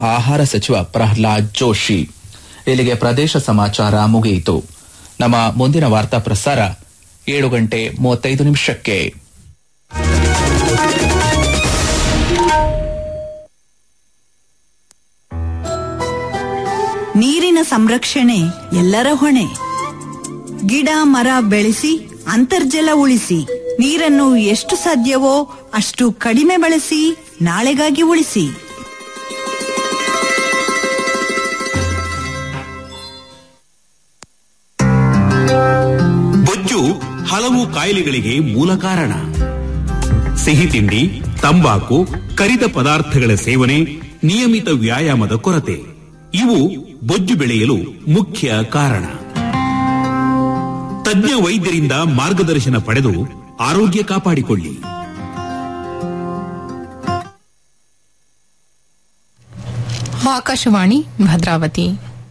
ಆಹಾರ ಸಚಿವ ಪ್ರಹ್ಲಾದ್ ಜೋಶಿ ಇಲ್ಲಿಗೆ ಪ್ರದೇಶ ಸಮಾಚಾರ ಮುಗಿಯಿತು ನಮ್ಮ ಮುಂದಿನ ವಾರ್ತಾ ಪ್ರಸಾರ ಏಳು ಗಂಟೆ ಮೂವತ್ತೈದು ನಿಮಿಷಕ್ಕೆ ನೀರಿನ ಸಂರಕ್ಷಣೆ ಎಲ್ಲರ ಹೊಣೆ ಗಿಡ ಮರ ಬೆಳೆಸಿ ಅಂತರ್ಜಲ ಉಳಿಸಿ ನೀರನ್ನು ಎಷ್ಟು ಸಾಧ್ಯವೋ ಅಷ್ಟು ಕಡಿಮೆ ಬಳಸಿ ನಾಳೆಗಾಗಿ ಉಳಿಸಿ ಬೊಜ್ಜು ಹಲವು ಕಾಯಿಲೆಗಳಿಗೆ ಮೂಲ ಕಾರಣ ಸಿಹಿ ತಿಂಡಿ ತಂಬಾಕು ಕರಿದ ಪದಾರ್ಥಗಳ ಸೇವನೆ ನಿಯಮಿತ ವ್ಯಾಯಾಮದ ಕೊರತೆ ಇವು ಬೊಜ್ಜು ಬೆಳೆಯಲು ಮುಖ್ಯ ಕಾರಣ ತಜ್ಞ ವೈದ್ಯರಿಂದ ಮಾರ್ಗದರ್ಶನ ಪಡೆದು ಆರೋಗ್ಯ ಕಾಪಾಡಿಕೊಳ್ಳಿ ಆಕಾಶವಾಣಿ ಭದ್ರಾವತಿ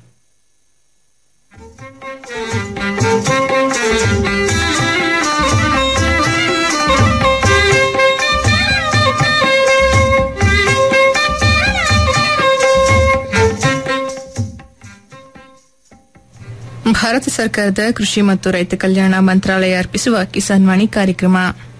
ಭಾರತ ಸರ್ಕಾರದ ಕೃಷಿ ಮತ್ತು ರೈತ ಕಲ್ಯಾಣ ಮಂತ್ರಾಲಯ ಅರ್ಪಿಸುವ ಕಿಸಾನ್ ವಾಣಿ ಕಾರ್ಯಕ್ರಮ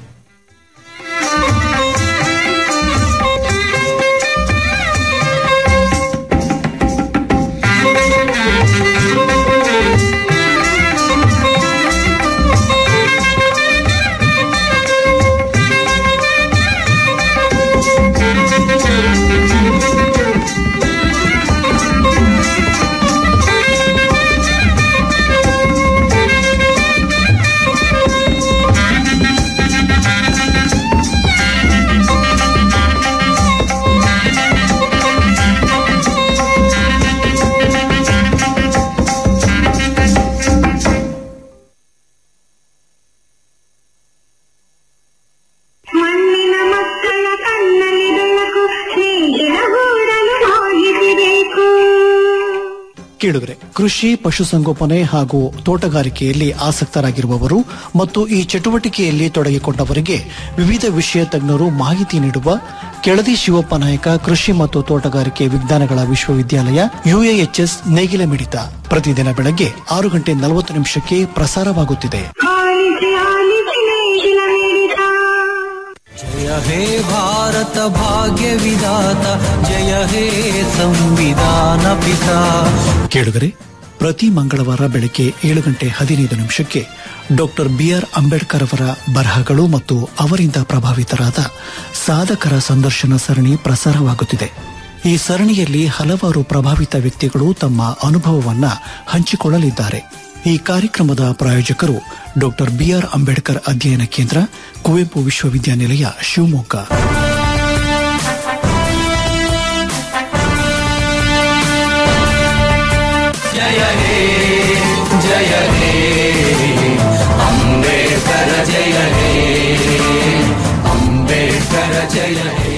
ಮಣ್ಣಿನ ಮಕ್ಕಳ ಕಣ್ಣಲ್ಲಿ ಬೆಳಕು ಸ್ನೇಹಿನ ಗೂಡಲು ಹೋಗಿಸಬೇಕು ಕೇಳಿದ್ರೆ ಕೃಷಿ ಪಶುಸಂಗೋಪನೆ ಹಾಗೂ ತೋಟಗಾರಿಕೆಯಲ್ಲಿ ಆಸಕ್ತರಾಗಿರುವವರು ಮತ್ತು ಈ ಚಟುವಟಿಕೆಯಲ್ಲಿ ತೊಡಗಿಕೊಂಡವರಿಗೆ ವಿವಿಧ ವಿಷಯ ತಜ್ಞರು ಮಾಹಿತಿ ನೀಡುವ ಕೆಳದಿ ಶಿವಪ್ಪ ನಾಯಕ ಕೃಷಿ ಮತ್ತು ತೋಟಗಾರಿಕೆ ವಿಜ್ಞಾನಗಳ ವಿಶ್ವವಿದ್ಯಾಲಯ ಯುಎಎಚ್ಎಸ್ ನೇಗಿಲ ಮಿಡಿತ ಪ್ರತಿದಿನ ಬೆಳಗ್ಗೆ ಆರು ಗಂಟೆ ನಲವತ್ತು ನಿಮಿಷಕ್ಕೆ ಪ್ರಸಾರವಾಗುತ್ತಿದೆ ಆಲಿಸಿ ಆಲಿಸಿ ನೇಗಿಲ ಮಿಡಿತ जय हे भारत भाग्य विधाता जय हे संविधान पिता ಕೇಳಿದರೆ ಪ್ರತಿ ಮಂಗಳವಾರ ಬೆಳಗ್ಗೆ ಏಳು ಗಂಟೆ ಹದಿನೈದು ನಿಮಿಷಕ್ಕೆ ಡಾಕ್ಟರ್ ಬಿಆರ್ ಅಂಬೇಡ್ಕರ್ ಅವರ ಬರಹಗಳು ಮತ್ತು ಅವರಿಂದ ಪ್ರಭಾವಿತರಾದ ಸಾಧಕರ ಸಂದರ್ಶನ ಸರಣಿ ಪ್ರಸಾರವಾಗುತ್ತಿದೆ ಈ ಸರಣಿಯಲ್ಲಿ ಹಲವಾರು ಪ್ರಭಾವಿತ ವ್ಯಕ್ತಿಗಳು ತಮ್ಮ ಅನುಭವವನ್ನ ಹಂಚಿಕೊಳ್ಳಲಿದ್ದಾರೆ ಈ ಕಾರ್ಯಕ್ರಮದ ಪ್ರಾಯೋಜಕರು ಡಾಕ್ಟರ್ ಬಿಆರ್ ಅಂಬೇಡ್ಕರ್ ಅಧ್ಯಯನ ಕೇಂದ್ರ ಕುವೆಂಪು ವಿಶ್ವವಿದ್ಯಾನಿಲಯ ಶಿವಮೊಗ್ಗ जय हे जय हे अम्बेडकर जय हे अम्बेडकर जय हे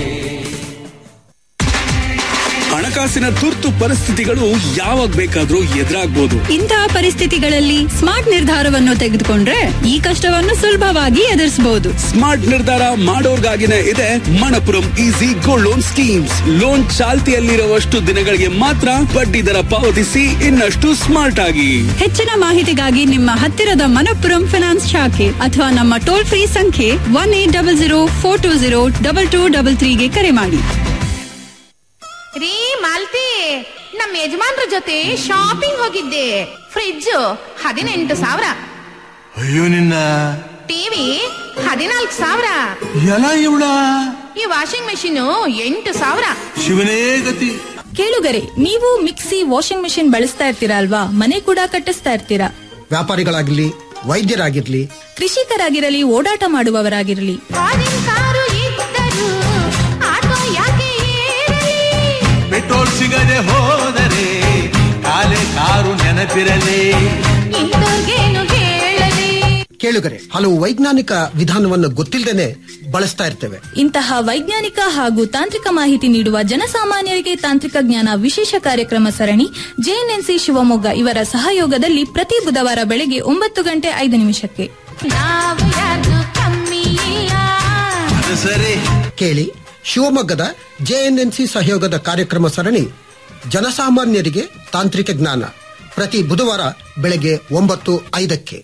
ಹಣಕಾಸಿನ ತುರ್ತು ಪರಿಸ್ಥಿತಿಗಳು ಯಾವಾಗ ಬೇಕಾದ್ರೂ ಎದುರಾಗ್ಬೋದು ಇಂತಹ ಪರಿಸ್ಥಿತಿಗಳಲ್ಲಿ ಸ್ಮಾರ್ಟ್ ನಿರ್ಧಾರವನ್ನು ತೆಗೆದುಕೊಂಡ್ರೆ ಈ ಕಷ್ಟವನ್ನು ಸುಲಭವಾಗಿ ಎದುರಿಸಬಹುದು ಸ್ಮಾರ್ಟ್ ನಿರ್ಧಾರ ಮಾಡೋರ್ಗಾಗಿನೇ ಇದೆ Manappuram easy gold loan schemes loan ಚಾಲ್ತಿಯಲ್ಲಿರುವಷ್ಟು ದಿನಗಳಿಗೆ ಮಾತ್ರ ಬಡ್ಡಿ ದರ ಪಾವತಿಸಿ ಇನ್ನಷ್ಟು ಸ್ಮಾರ್ಟ್ ಆಗಿ ಹೆಚ್ಚಿನ ಮಾಹಿತಿಗಾಗಿ ನಿಮ್ಮ ಹತ್ತಿರದ ಮನಪ್ಪುರಂ ಫಿನಾನ್ಸ್ ಶಾಖೆ ಅಥವಾ ನಮ್ಮ ಟೋಲ್ ಫ್ರೀ ಸಂಖ್ಯೆ one eight double zero four two zero double two double ತ್ರೀಗೆ ಕರೆ ಮಾಡಿ ರೀ ಮಾಲ್ತಿ ನಮ್ಮ ಯಜಮಾನ್ರ ಜೊತೆ ಶಾಪಿಂಗ್ ಹೋಗಿದ್ದೆ ಫ್ರಿಡ್ಜ್ ಹದಿನೆಂಟು ಸಾವಿರ ಅಯ್ಯೋ ನಿನ್ನ ಟಿವಿ ಹದಿನಾಲ್ಕು ಸಾವಿರ ಎಲ್ಲ ಇವಳ ಈ ವಾಷಿಂಗ್ ಮೆಷಿನ್ ಎಂಟು ಸಾವಿರ ಶಿವನೇ ಗತಿ ಕೇಳುಗರೆ ನೀವು ಮಿಕ್ಸಿ ವಾಷಿಂಗ್ ಮೆಷಿನ್ ಬಳಸ್ತಾ ಇರ್ತೀರಾ ಅಲ್ವಾ ಮನೆ ಕೂಡ ಕಟ್ಟಿಸ್ತಾ ಇರ್ತೀರಾ ವ್ಯಾಪಾರಿಗಳಾಗಿರ್ಲಿ ವೈದ್ಯರಾಗಿರ್ಲಿ ಕೃಷಿಕರಾಗಿರಲಿ ಓಡಾಟ ಮಾಡುವವರಾಗಿರಲಿ ಫಾರಿನ್ ಕಾರು ಇದ್ದರು ಆಟೋ ಯಾಕೆ ಏರಲಿ? ಪೆಟ್ರೋಲ್ ಸಿಗದೆ ಹೋದರೆ ಕಾಲೆ ಕಾರು ನೆನಪಿರಲಿ ಇಂಥವ್ರ್ಗೇನು ಹೇಳಲಿ ಕೇಳುಗರೆ ಹಲವು ವೈಜ್ಞಾನಿಕ ವಿಧಾನವನ್ನು ಗೊತ್ತಿಲ್ಲದೇನೆ ಬಳಸ್ತಾ ಇರ್ತೇವೆ ಇಂತಹ ವೈಜ್ಞಾನಿಕ ಹಾಗೂ ತಾಂತ್ರಿಕ ಮಾಹಿತಿ ನೀಡುವ ಜನಸಾಮಾನ್ಯರಿಗೆ ತಾಂತ್ರಿಕ ಜ್ಞಾನ ವಿಶೇಷ ಕಾರ್ಯಕ್ರಮ ಸರಣಿ ಜೆಎನ್ಎನ್ಸಿ ಶಿವಮೊಗ್ಗ ಇವರ ಸಹಯೋಗದಲ್ಲಿ ಪ್ರತಿ ಬುಧವಾರ ಬೆಳಗ್ಗೆ ಒಂಬತ್ತು ಗಂಟೆ ಐದು ನಿಮಿಷಕ್ಕೆ ನಾವು ಯಾರು ಕಮ್ಮಿ ಇಲ್ಲ ಸರಿ ಕೇಳಿ ಶಿವಮೊಗ್ಗದ ಜೆಎನ್ಎನ್ಸಿ ಸಹಯೋಗದ ಕಾರ್ಯಕ್ರಮ ಸರಣಿ ಜನಸಾಮಾನ್ಯರಿಗೆ ತಾಂತ್ರಿಕ ಜ್ಞಾನ ಪ್ರತಿ ಬುಧವಾರ ಬೆಳಗ್ಗೆ ಒಂಬತ್ತು ಐದಕ್ಕೆ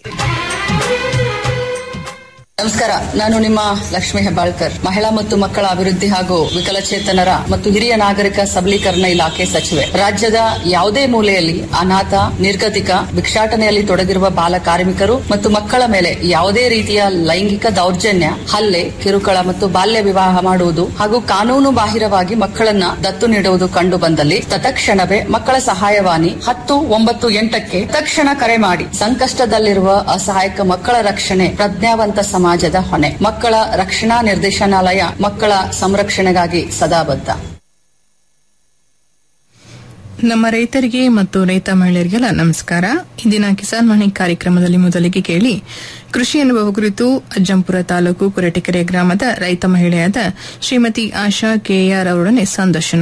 ನಮಸ್ಕಾರ ನಾನು ನಿಮ್ಮ ಲಕ್ಷ್ಮಿ ಹೆಬ್ಬಾಳ್ಕರ್ ಮಹಿಳಾ ಮತ್ತು ಮಕ್ಕಳ ಅಭಿವೃದ್ಧಿ ಹಾಗೂ ವಿಕಲಚೇತನರ ಮತ್ತು ಹಿರಿಯ ನಾಗರಿಕ ಸಬಲೀಕರಣ ಇಲಾಖೆ ಸಚಿವೆ ರಾಜ್ಯದ ಯಾವುದೇ ಮೂಲೆಯಲ್ಲಿ ಅನಾಥ ನಿರ್ಗತಿಕ ಭಿಕ್ಷಾಟನೆಯಲ್ಲಿ ತೊಡಗಿರುವ ಬಾಲ ಕಾರ್ಮಿಕರು ಮತ್ತು ಮಕ್ಕಳ ಮೇಲೆ ಯಾವುದೇ ರೀತಿಯ ಲೈಂಗಿಕ ದೌರ್ಜನ್ಯ ಹಲ್ಲೆ ಕಿರುಕುಳ ಮತ್ತು ಬಾಲ್ಯ ವಿವಾಹ ಮಾಡುವುದು ಹಾಗೂ ಕಾನೂನು ಬಾಹಿರವಾಗಿ ಮಕ್ಕಳನ್ನ ದತ್ತು ನೀಡುವುದು ಕಂಡು ಬಂದಲ್ಲಿ ತತ್ಕ್ಷಣವೇ ಮಕ್ಕಳ ಸಹಾಯವಾಣಿ ಹತ್ತು ಒಂಬತ್ತು ಎಂಟಕ್ಕೆ ತಕ್ಷಣ ಕರೆ ಮಾಡಿ ಸಂಕಷ್ಟದಲ್ಲಿರುವ ಅಸಹಾಯಕ ಮಕ್ಕಳ ರಕ್ಷಣೆ ಪ್ರಜ್ಞಾವಂತ ಸಮಾಜದ ಹೊಣೆ ಮಕ್ಕಳ ರಕ್ಷಣಾ ನಿರ್ದೇಶನಾಲಯ ಮಕ್ಕಳ ಸಂರಕ್ಷಣೆಗಾಗಿ ಸದಾ ಬದ್ಧ ನಮ್ಮ ರೈತರಿಗೆ ಮತ್ತು ರೈತ ಮಹಿಳೆಯರಿಗೆಲ್ಲ ನಮಸ್ಕಾರ ಇಂದಿನ ಕಿಸಾನ್ ವಾಣಿ ಕಾರ್ಯಕ್ರಮದಲ್ಲಿ ಮೊದಲಿಗೆ ಕೇಳಿ ಕೃಷಿ ಅನುಭವ ಕುರಿತು ಅಜ್ಜಂಪುರ ತಾಲೂಕು ಕುರಟಕೆರೆ ಗ್ರಾಮದ ರೈತ ಮಹಿಳೆಯಾದ ಶ್ರೀಮತಿ ಆಶಾ ಕೆಆರ್ ಅವರೊಡನೆ ಸಂದರ್ಶನ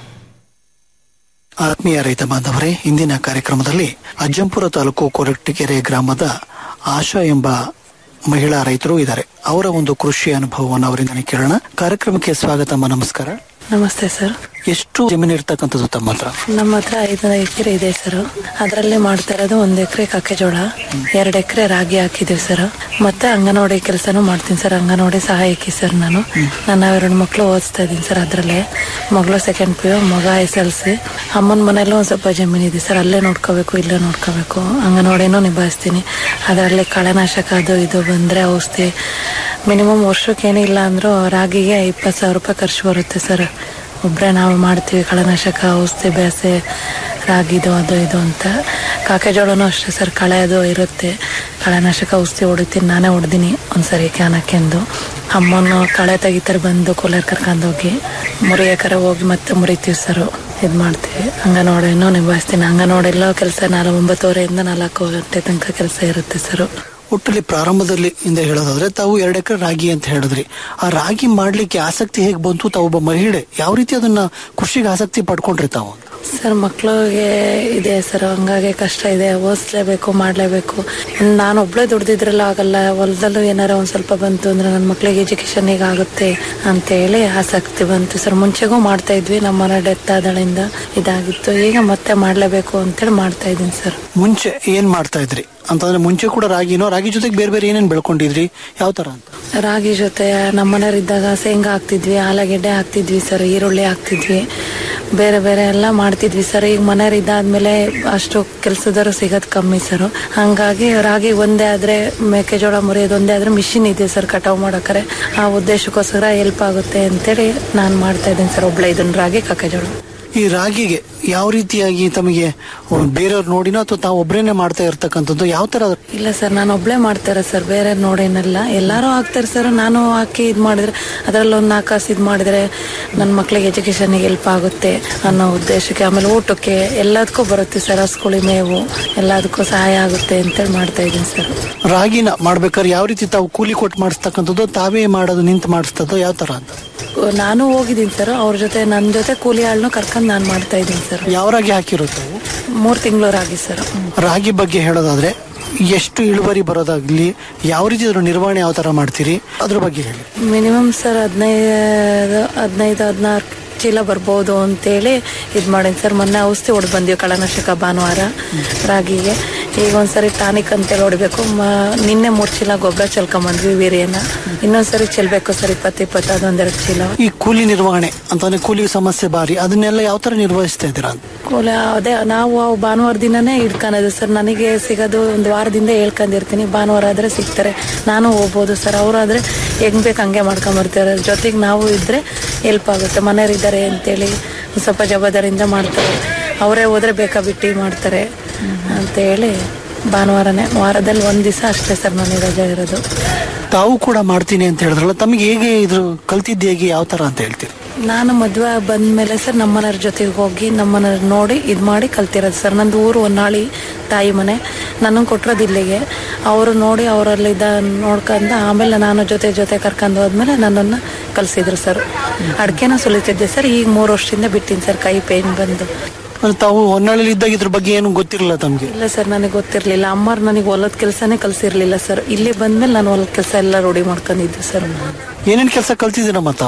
ಆತ್ಮೀಯ ರೈತ ಬಾಂಧವರೇ ಇಂದಿನ ಕಾರ್ಯಕ್ರಮದಲ್ಲಿ ಅಜ್ಜಂಪುರ ತಾಲೂಕು ಕೊರಟ್ಟಿಗೆರೆ ಗ್ರಾಮದ ಆಶಾ ಎಂಬ ಮಹಿಳಾ ರೈತರು ಇದ್ದಾರೆ ಅವರ ಒಂದು ಕೃಷಿ ಅನುಭವವನ್ನು ಅವರಿಂದ ಕೇಳೋಣ ಕಾರ್ಯಕ್ರಮಕ್ಕೆ ಸ್ವಾಗತ ಅಮ್ಮ ನಮಸ್ಕಾರ ನಮಸ್ತೆ ಸರ್ ಎಷ್ಟು ಜಮೀನು ಇರ್ತಕ್ಕಂಥದ್ದು ತಮ್ಮ ಹತ್ರ ನಮ್ಮ ಹತ್ರ ಐದು ಎಕರೆ ಇದೆ ಸರ್ ಅದರಲ್ಲೇ ಮಾಡ್ತಾ ಇರೋದು ಒಂದ್ ಎಕರೆ ಕಕ್ಕೆಜೋಳ ಎರಡು ಎಕರೆ ರಾಗಿ ಹಾಕಿದೀವಿ ಸರ್ ಮತ್ತೆ ಅಂಗನವಾಡಿ ಕೆಲಸನೂ ಮಾಡ್ತೀನಿ ಸರ್ ಅಂಗನವಾಡಿ ಸಹಾಯಕಿ ಸರ್ ನಾನು ನನ್ನ ಎರಡು ಮಕ್ಕಳು ಓದಿಸ್ತಾ ಇದ್ದೀನಿ ಸರ್ ಅದರಲ್ಲೇ ಮಗಳು ಸೆಕೆಂಡ್ ಪಿ ಯು ಮಗ ಎಸ್ ಎಲ್ ಸಿ ಅಮ್ಮನ ಮನೆಯಲ್ಲೂ ಒಂದು ಸ್ವಲ್ಪ ಜಮೀನು ಇದೆ ಸರ್ ಅಲ್ಲೇ ನೋಡ್ಕೋಬೇಕು ಇಲ್ಲೇ ನೋಡ್ಕೋಬೇಕು ಅಂಗನವಾಡಿನೂ ನಿಭಾಯಿಸ್ತೀನಿ ಅದರಲ್ಲಿ ಕಳೆನಾಶಕ ಅದು ಇದು ಬಂದ್ರೆ ಔಷಧಿ ಮಿನಿಮಮ್ ವರ್ಷಕ್ಕೆ ಏನಿಲ್ಲ ಅಂದ್ರೂ ರಾಗಿಗೆ ಇಪ್ಪತ್ತು ಸಾವಿರ ರೂಪಾಯಿ ಖರ್ಚು ಬರುತ್ತೆ ಸರ್ ಒಬ್ಬರೇ ನಾವು ಮಾಡ್ತೀವಿ ಕಳೆನಾಶಕ ಔಷಧಿ ಬೇಸೆ ರಾಗಿದು ಅದು ಇದು ಅಂತ ಕಾಕೆಜೋಳನೂ ಅಷ್ಟೇ ಸರ್ ಕಳೆ ಅದು ಇರುತ್ತೆ ಕಳೆನಾಶಕ ಔಷಧಿ ಹೊಡಿತೀನಿ ನಾನೇ ಹೊಡ್ದೀನಿ ಒಂದ್ಸರಿ ಕ್ಯಾನಕ್ಕೆಂದು ಅಮ್ಮನ ಕಳೆ ತೆಗಿತಾರೆ ಬಂದು ಕೂಲರ್ ಕರ್ಕೊಂಡೋಗಿ ಮುರಿಯಕರ ಹೋಗಿ ಮತ್ತೆ ಮುರಿತೀವಿ ಸರ್ ಇದು ಮಾಡ್ತೀವಿ ಅಂಗನವಾಡಿನೂ ನಿಭಾಯಿಸ್ತೀನಿ ಅಂಗನವಾಡಿಲ್ಲೋ ಕೆಲಸ ನಾಲ್ಕು ಒಂಬತ್ತುವರೆಯಿಂದ ನಾಲ್ಕು ಗಂಟೆ ತನಕ ಕೆಲಸ ಇರುತ್ತೆ ಸರ್ ಒಟ್ಟಲ್ಲಿ ಪ್ರಾರಂಭದಲ್ಲಿ ಇಂದ ಹೇಳೋದಾದ್ರೆ ತಾವು ಎರಡು ಎಕರೆ ರಾಗಿ ಅಂತ ಹೇಳಿದ್ರಿ ಆ ರಾಗಿ ಮಾಡ್ಲಿಕ್ಕೆ ಆಸಕ್ತಿ ಹೇಗೆ ಬಂತು ತಾವು ಒಬ್ಬ ಮಹಿಳೆ ಯಾವ ರೀತಿ ಅದನ್ನ ಕೃಷಿಗೆ ಆಸಕ್ತಿ ಪಡ್ಕೊಂಡ್ರಿ ತಾವು ಸರ್ ಮಕ್ಳಿಗೆ ಇದೆ ಸರ್ ಹಂಗಾಗಿ ಕಷ್ಟ ಇದೆ ಓದಿಸ್ಲೇಬೇಕು ಮಾಡಲೇಬೇಕು ನಾನು ಒಬ್ಳೆ ದುಡ್ದಿದ್ರಲ್ಲ ಆಗಲ್ಲ ಹೊಲದಲ್ಲೂ ಏನಾರ ಒಂದ್ ಸ್ವಲ್ಪ ಬಂತು ಅಂದ್ರೆ ನನ್ನ ಮಕ್ಳಿಗೆ ಎಜುಕೇಶನ್ ಈಗ ಆಗುತ್ತೆ ಅಂತ ಹೇಳಿ ಆಸಕ್ತಿ ಬಂತು ಸರ್ ಮುಂಚೆಗೂ ಮಾಡ್ತಾ ಇದ್ವಿ ನಮ್ಮ ಮನೆ ಡೆತ್ ಆದಳಿಂದ ಇದಾಗಿತ್ತು ಈಗ ಮತ್ತೆ ಮಾಡ್ಲೇಬೇಕು ಅಂತೇಳಿ ಮಾಡ್ತಾ ಇದ್ದೀನಿ ಸರ್ ಮುಂಚೆ ಏನ್ ಮಾಡ್ತಾ ಇದ್ರಿ ಅಂತಂದ್ರೆ ಮುಂಚೆ ಕೂಡ ರಾಗಿನೋ ರಾಗಿ ಜೊತೆಗೆ ಬೇರೆ ಬೇರೆ ಏನೇನ್ ಬೆಳ್ಕೊಂಡಿದ್ರಿ ಯಾವ ತರ ಅಂತ ರಾಗಿ ಜೊತೆ ನಮ್ಮನೆಯವ್ರಿದ್ದಾಗ ಶೇಂಗಾ ಹಾಕ್ತಿದ್ವಿ ಆಲೂಗೆಡ್ಡೆ ಹಾಕ್ತಿದ್ವಿ ಸರ್ ಈರುಳ್ಳಿ ಹಾಕ್ತಿದ್ವಿ ಬೇರೆ ಬೇರೆ ಎಲ್ಲ ಮಾಡ್ತಿದ್ವಿ ಸರ್ ಈಗ ಮನೆಯವ್ರು ಇದಾದ್ಮೇಲೆ ಅಷ್ಟು ಕೆಲಸದವರು ಸಿಗೋದು ಕಮ್ಮಿ ಸರ್ ಹಂಗಾಗಿ ರಾಗಿ ಒಂದೇ ಆದ್ರೆ ಮೆಕ್ಕೆಜೋಳ ಮುರಿಯೋದು ಒಂದೇ ಆದ್ರೆ ಮಿಷಿನ್ ಇದೆ ಸರ್ ಕಟಾವ್ ಮಾಡಕ್ರೆ ಆ ಉದ್ದೇಶಕ್ಕೋಸ್ಕರ ಹೆಲ್ಪ್ ಆಗುತ್ತೆ ಅಂತೇಳಿ ನಾನು ಮಾಡ್ತಾ ಇದ್ದೀನಿ ಸರ್ ಒಬ್ಳೆ ಇದನ್ನ ರಾಗಿ ಕಕ್ಕೆಜೋಳ ಈ ರಾಗಿಗೆ ಯಾವ ರೀತಿಯಾಗಿ ತಮಗೆ ಬೇರೆಯವ್ರು ನೋಡಿನೋ ಅಥವಾ ತಾವು ಒಬ್ರೇನೆ ಮಾಡ್ತಾ ಇರ್ತಕ್ಕಂಥದ್ದು ಯಾವ ತರ ಅದು? ಇಲ್ಲ ಸರ್ ನಾನು ಒಬ್ಳೆ ಮಾಡ್ತಾರೆ ಸರ್ ಬೇರೆ ನೋಡೇನಲ್ಲ ಎಲ್ಲಾರು ಹಾಕ್ತಾರೆ ಸರ್ ನಾನು ಹಾಕಿ ಇದು ಮಾಡಿದ್ರೆ ಅದರಲ್ಲಿ ಒಂದು ನಾಲ್ಕು ಕಾಸು ಇದು ಮಾಡಿದ್ರೆ ನನ್ನ ಮಕ್ಳಿಗೆ ಎಜುಕೇಶನ್ಗೆ ಹೆಲ್ಪ್ ಆಗುತ್ತೆ ಅನ್ನೋ ಉದ್ದೇಶಕ್ಕೆ ಆಮೇಲೆ ಊಟಕ್ಕೆ ಎಲ್ಲದಕ್ಕೂ ಬರುತ್ತೆ ಸರ್ ಹಸ್ಕುಳಿ ಮೇವು ಎಲ್ಲದಕ್ಕೂ ಸಹಾಯ ಆಗುತ್ತೆ ಅಂತೇಳಿ ಮಾಡ್ತಾ ಇದ್ದೀನಿ ಸರ್ ರಾಗಿನ ಮಾಡ್ಬೇಕಾದ್ರೆ ಯಾವ ರೀತಿ ತಾವು ಕೂಲಿ ಕೊಟ್ಟು ಮಾಡಿಸ್ತಕ್ಕಂಥದ್ದು ತಾವೇ ಮಾಡೋದು ನಿಂತು ಮಾಡಿಸ್ತದ್ದು ಯಾವ ತರ ಅಂತ ನಾನು ಹೋಗಿದ್ದೀನಿ ಸರ್ ಅವ್ರ ಜೊತೆ ನನ್ನ ಜೊತೆ ಕೂಲಿ ಆಳ್ನು ಕರ್ಕೊಂಡು ನಾನು ಮಾಡ್ತಾ ಇದ್ದೀನಿ ಸರ್ ಯಾವ ರಾಗಿ ಹಾಕಿರುತ್ತೆ ಮೂರು ತಿಂಗಳು ರಾಗಿ ಸರ್ ರಾಗಿ ಬಗ್ಗೆ ಹೇಳೋದಾದ್ರೆ ಎಷ್ಟು ಇಳುವರಿ ಬರೋದಾಗ್ಲಿ ಯಾವ ರೀತಿ ಅದ್ರ ನಿರ್ವಹಣೆ ಯಾವ ತರ ಮಾಡ್ತೀರಿ ಅದ್ರ ಬಗ್ಗೆ ಹೇಳಿ ಮಿನಿಮಮ್ ಸರ್ ಹದಿನೈದು ಹದಿನೈದು ಹದಿನಾರು ಚೀಲ ಬರ್ಬೋದು ಅಂತೇಳಿ ಇದು ಮಾಡೀನಿ ಸರ್ ಮೊನ್ನೆ ಔಷಧಿ ಹೊಡೆದು ಬಂದೀವಿ ಕಳೆನಾಶಕ ಭಾನುವಾರ ರಾಗಿಗೆ ಈಗ ಒಂದ್ಸರಿ ಟಾನಿಕ್ ಅಂತೇಳಿ ಹೊಡಿಬೇಕು ಮ- ನಿನ್ನೆ ಮೂರು ಚೀಲ ಗೊಬ್ಬರ ಚೆಲ್ಕೊಂಬಂದ್ವಿ ವೀರ್ಯನ ಇನ್ನೊಂದ್ಸರಿ ಚೆಲ್ಬೇಕು ಸರ್ ಇಪ್ಪತ್ತು ಇಪ್ಪತ್ತು ಅದೊಂದೆರಡು ಚೀಲ ಈ ಕೂಲಿ ನಿರ್ವಹಣೆ ಅಂತಂದ್ರೆ ಕೂಲಿ ಸಮಸ್ಯೆ ಬಾರಿ ಅದನ್ನೆಲ್ಲ ಯಾವ ತರ ನಿರ್ವಹಿಸ್ತಾ ಇದ್ದೀರಾ ಅಂತ ಕೂಲಿ ಅದೇ ನಾವು ಅವು ಭಾನುವಾರ ದಿನನೇ ಹಿಡ್ಕೊಳೋದು ಸರ್ ನನಗೆ ಸಿಗೋದು ಒಂದು ವಾರದಿಂದ ಹೇಳ್ಕೊಂಡಿರ್ತೀನಿ ಭಾನುವಾರ ಆದ್ರೆ ಸಿಗ್ತಾರೆ ನಾನು ಹೋಗ್ಬೋದು ಸರ್ ಅವರಾದ್ರೆ ಹೆಂಗ್ ಬೇಕು ಹಂಗೆ ಮಾಡ್ಕೊಂಬರ್ತಾರೆ ಜೊತೆಗೆ ನಾವು ಇದ್ರೆ ಹೆಲ್ಪ್ ಆಗುತ್ತೆ ಮನೆಯವರಿದ್ದಾರೆ ಅಂತೇಳಿ ಒಂದ್ ಸ್ವಲ್ಪ ಜವಾಬ್ದಾರಿಯಿಂದ ಮಾಡ್ತಾರೆ ಅವರೇ ಹೋದ್ರೆ ಬೇಕಾ ಬಿಟ್ಟು ಮಾಡ್ತಾರೆ ಅಂತ ಹೇಳಿ ಭಾನುವಾರನೇ ವಾರದಲ್ಲಿ ಒಂದ್ ದಿವಸ ಅಷ್ಟೇ ಸರ್ ನನಗೆ ರಜೆ ಇರೋದು ತಾವು ಕೂಡ ಮಾಡ್ತೀನಿ ಅಂತ ಹೇಳಿದ್ರಲ್ಲ ತಮಗೆ ಹೇಗೆ ಇದ್ರ ಕಲ್ತಿದ್ದು ಹೇಗೆ ಯಾವ ತರ ಅಂತ ಹೇಳ್ತೀರಿ ನಾನು ಮದುವೆ ಬಂದ್ಮೇಲೆ ಸರ್ ನಮ್ಮನೆಯವ್ರ ಜೊತೆಗೆ ಹೋಗಿ ನಮ್ಮನೆಯವ್ರ ನೋಡಿ ಇದು ಮಾಡಿ ಕಲ್ತಿರೋದು ಸರ್ ನಂದು ಊರು ಹೊನ್ನಾಳಿ ತಾಯಿ ಮನೆ ನನಗೆ ಕೊಟ್ಟಿರೋದು ಇಲ್ಲಿಗೆ ಅವರು ನೋಡಿ ಅವರಲ್ಲಿ ಇದ ನೋಡ್ಕೊಂಡು ಆಮೇಲೆ ನಾನು ಜೊತೆ ಜೊತೆ ಕರ್ಕೊಂಡು ಹೋದ್ಮೇಲೆ ನನ್ನನ್ನು ಕಲಿಸಿದ್ರು ಸರ್ ಅಡ್ಕೆನ ಸುಲಿತಿದ್ದೆ ಸರ್ ಈಗ ಮೂರು ವರ್ಷದಿಂದ ಬಿಟ್ಟಿನಿ ಸರ್ ಕೈ ಪೇನ್ ಬಂದು ಅಂದ್ರೆ ತಾವು ಹೊನ್ನಾಳಿಲಿ ಇದ್ದಾಗ ಇದ್ರ ಬಗ್ಗೆ ಏನು ಗೊತ್ತಿರಲಿಲ್ಲ ತಮಗೆ ಇಲ್ಲ ಸರ್ ನನಗೆ ಗೊತ್ತಿರಲಿಲ್ಲ ಅಮ್ಮರು ನನಗೆ ಹೊಲದ ಕೆಲಸನೇ ಕಲಿಸಿರ್ಲಿಲ್ಲ ಸರ್ ಇಲ್ಲಿ ಬಂದ್ಮೇಲೆ ನಾನು ಹೊಲದ ಕೆಲಸ ಎಲ್ಲ ರೂಢಿ ಮಾಡ್ಕೊಂಡಿದ್ದು ಸರ್ ಏನೇನ್ ಕೆಲಸ ಕಲ್ತಿದ್ದೀರಮ್ಮ ತಾವು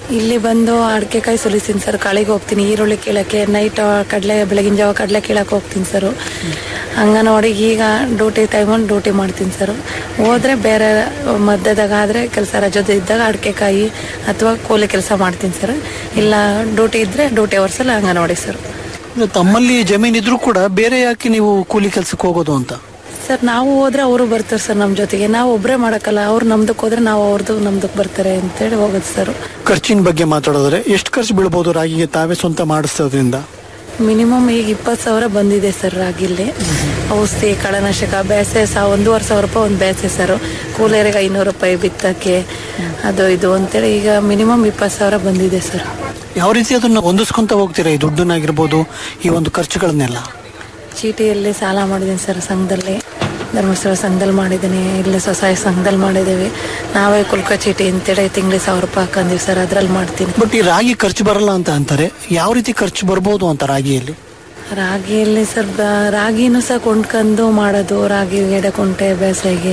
ಇಲ್ಲಿ ಬಂದು ಅಡಿಕೆಕಾಯಿ ಸುಲಿತೀನಿ ಸರ್ ಕಳಿಗೆ ಹೋಗ್ತೀನಿ ಈರುಳ್ಳಿ ಕೀಳಕ್ಕೆ ನೈಟ್ ಕಡಲೆ ಬೆಳಗಿನ ಜಾವ ಕಡಲೆ ಕೀಳಕ್ಕೆ ಹೋಗ್ತೀನಿ ಸರ್ ಅಂಗನವಾಡಿ ಈಗ ಡ್ಯೂಟಿ ಟೈಮಲ್ಲಿ ಡ್ಯೂಟಿ ಮಾಡ್ತೀನಿ ಸರ್ ಹೋದ್ರೆ ಬೇರೆ ಮಧ್ಯದಾಗ ಆದರೆ ಕೆಲಸ ರಜದ ಇದ್ದಾಗ ಅಡಿಕೆಕಾಯಿ ಅಥವಾ ಕೂಲಿ ಕೆಲಸ ಮಾಡ್ತೀನಿ ಸರ್ ಇಲ್ಲ ಡ್ಯೂಟಿ ಇದ್ರೆ ಡ್ಯೂಟಿ ಅವರ್ಸಲ್ಲಿ ಅಂಗನವಾಡಿ ಸರ್ ತಮ್ಮಲ್ಲಿ ಜಮೀನ್ ಇದ್ರೂ ಕೂಡ ಬೇರೆ ಯಾಕೆ ನೀವು ಕೂಲಿ ಕೆಲ್ಸಕ್ಕೆ ಹೋಗೋದು ಅಂತ ಸರ್ ನಾವು ಹೋದ್ರೆ ಅವರು ಬರ್ತಾರೆ ಸರ್ ನಮ್ಮ ಜೊತೆಗೆ ನಾವು ಒಬ್ಬರೇ ಮಾಡಕ್ಕಲ್ಲ ಅವ್ರು ನಮ್ದಕ್ಕೆ ಹೋದ್ರೆ ನಾವು ಅವ್ರದ್ದು ನಮ್ದಕ್ಕೆ ಬರ್ತಾರೆ ಅಂತೇಳಿ ಹೋಗೋದು ಸರ್ ಖರ್ಚಿನ ಬಗ್ಗೆ ಮಾತಾಡಿದ್ರೆ ಎಷ್ಟು ಖರ್ಚು ಬೀಳ್ಬೋದು ರಾಗಿಗೆ ತಾವೇ ಸ್ವಂತ ಮಾಡಿಸೋದ್ರಿಂದ ಮಿನಿಮಮ್ ಈಗ ಇಪ್ಪತ್ತು ಸಾವಿರ ಬಂದಿದೆ ಸರ್ ರಾಗಿಲ್ಲಿ ಔಷಧಿ ಕಳೆನಾಶಕ ಬೇಸೆ ಸಹ ಒಂದೂವರೆ ಸಾವಿರ ರೂಪಾಯಿ ಒಂದು ಬೇಸೆ ಸರ್ ಕೂಲಿಯರಿಗೆ ಐನೂರು ರೂಪಾಯಿ ಬಿತ್ತಕ್ಕೆ ಅದು ಇದು ಅಂತೇಳಿ ಈಗ ಮಿನಿಮಮ್ ಇಪ್ಪತ್ತು ಸಾವಿರ ಬಂದಿದೆ ಸರ್ ಯಾವ ರೀತಿ ಅದನ್ನ ಹೊಂದಿಸ್ಕೊಂತ ಹೋಗ್ತೀರಾ ಈ ದುಡ್ಡನ್ನಾಗಿರ್ಬೋದು ಈ ಒಂದು ಖರ್ಚುಗಳನ್ನೆಲ್ಲ ಚೀಟಿಯಲ್ಲಿ ಸಾಲ ಮಾಡಿದ್ದೀನಿ ಸರ್ ಸಂಘದಲ್ಲಿ ಧರ್ಮಸ್ಥಳ ಸಂಘದಲ್ಲಿ ಮಾಡಿದ್ದೀನಿ ಇಲ್ಲಿ ಸ್ವಸಹಾಯ ಸಂಘದಲ್ಲಿ ಮಾಡಿದ್ದೀವಿ ನಾವೇ ಕುಲ್ಕ ಚೀಟಿ ಅಂತೇಳಿ ತಿಂಗಳಿಗೆ ಸಾವಿರ ರೂಪಾಯಿ ಹಾಕೊಂಡಿವಿ ಸರ್ ಅದ್ರಲ್ಲಿ ಮಾಡ್ತೀನಿ ಬಟ್ ಈ ರಾಗಿ ಖರ್ಚು ಬರಲ್ಲ ಅಂತ ಅಂತಾರೆ ಯಾವ ರೀತಿ ಖರ್ಚು ಬರ್ಬೋದು ಅಂತ ರಾಗಿಯಲ್ಲಿ ರಾಗಿಯಲ್ಲಿ ಸರ್ ಬ- ರಾಗಿನೂ ಸಹ ಕೊಂಡ್ಕೊಂಡು ಮಾಡೋದು ರಾಗಿ ಎಡೆ ಕುಂಟೆ ಬೇಸಾಯಿಗೆ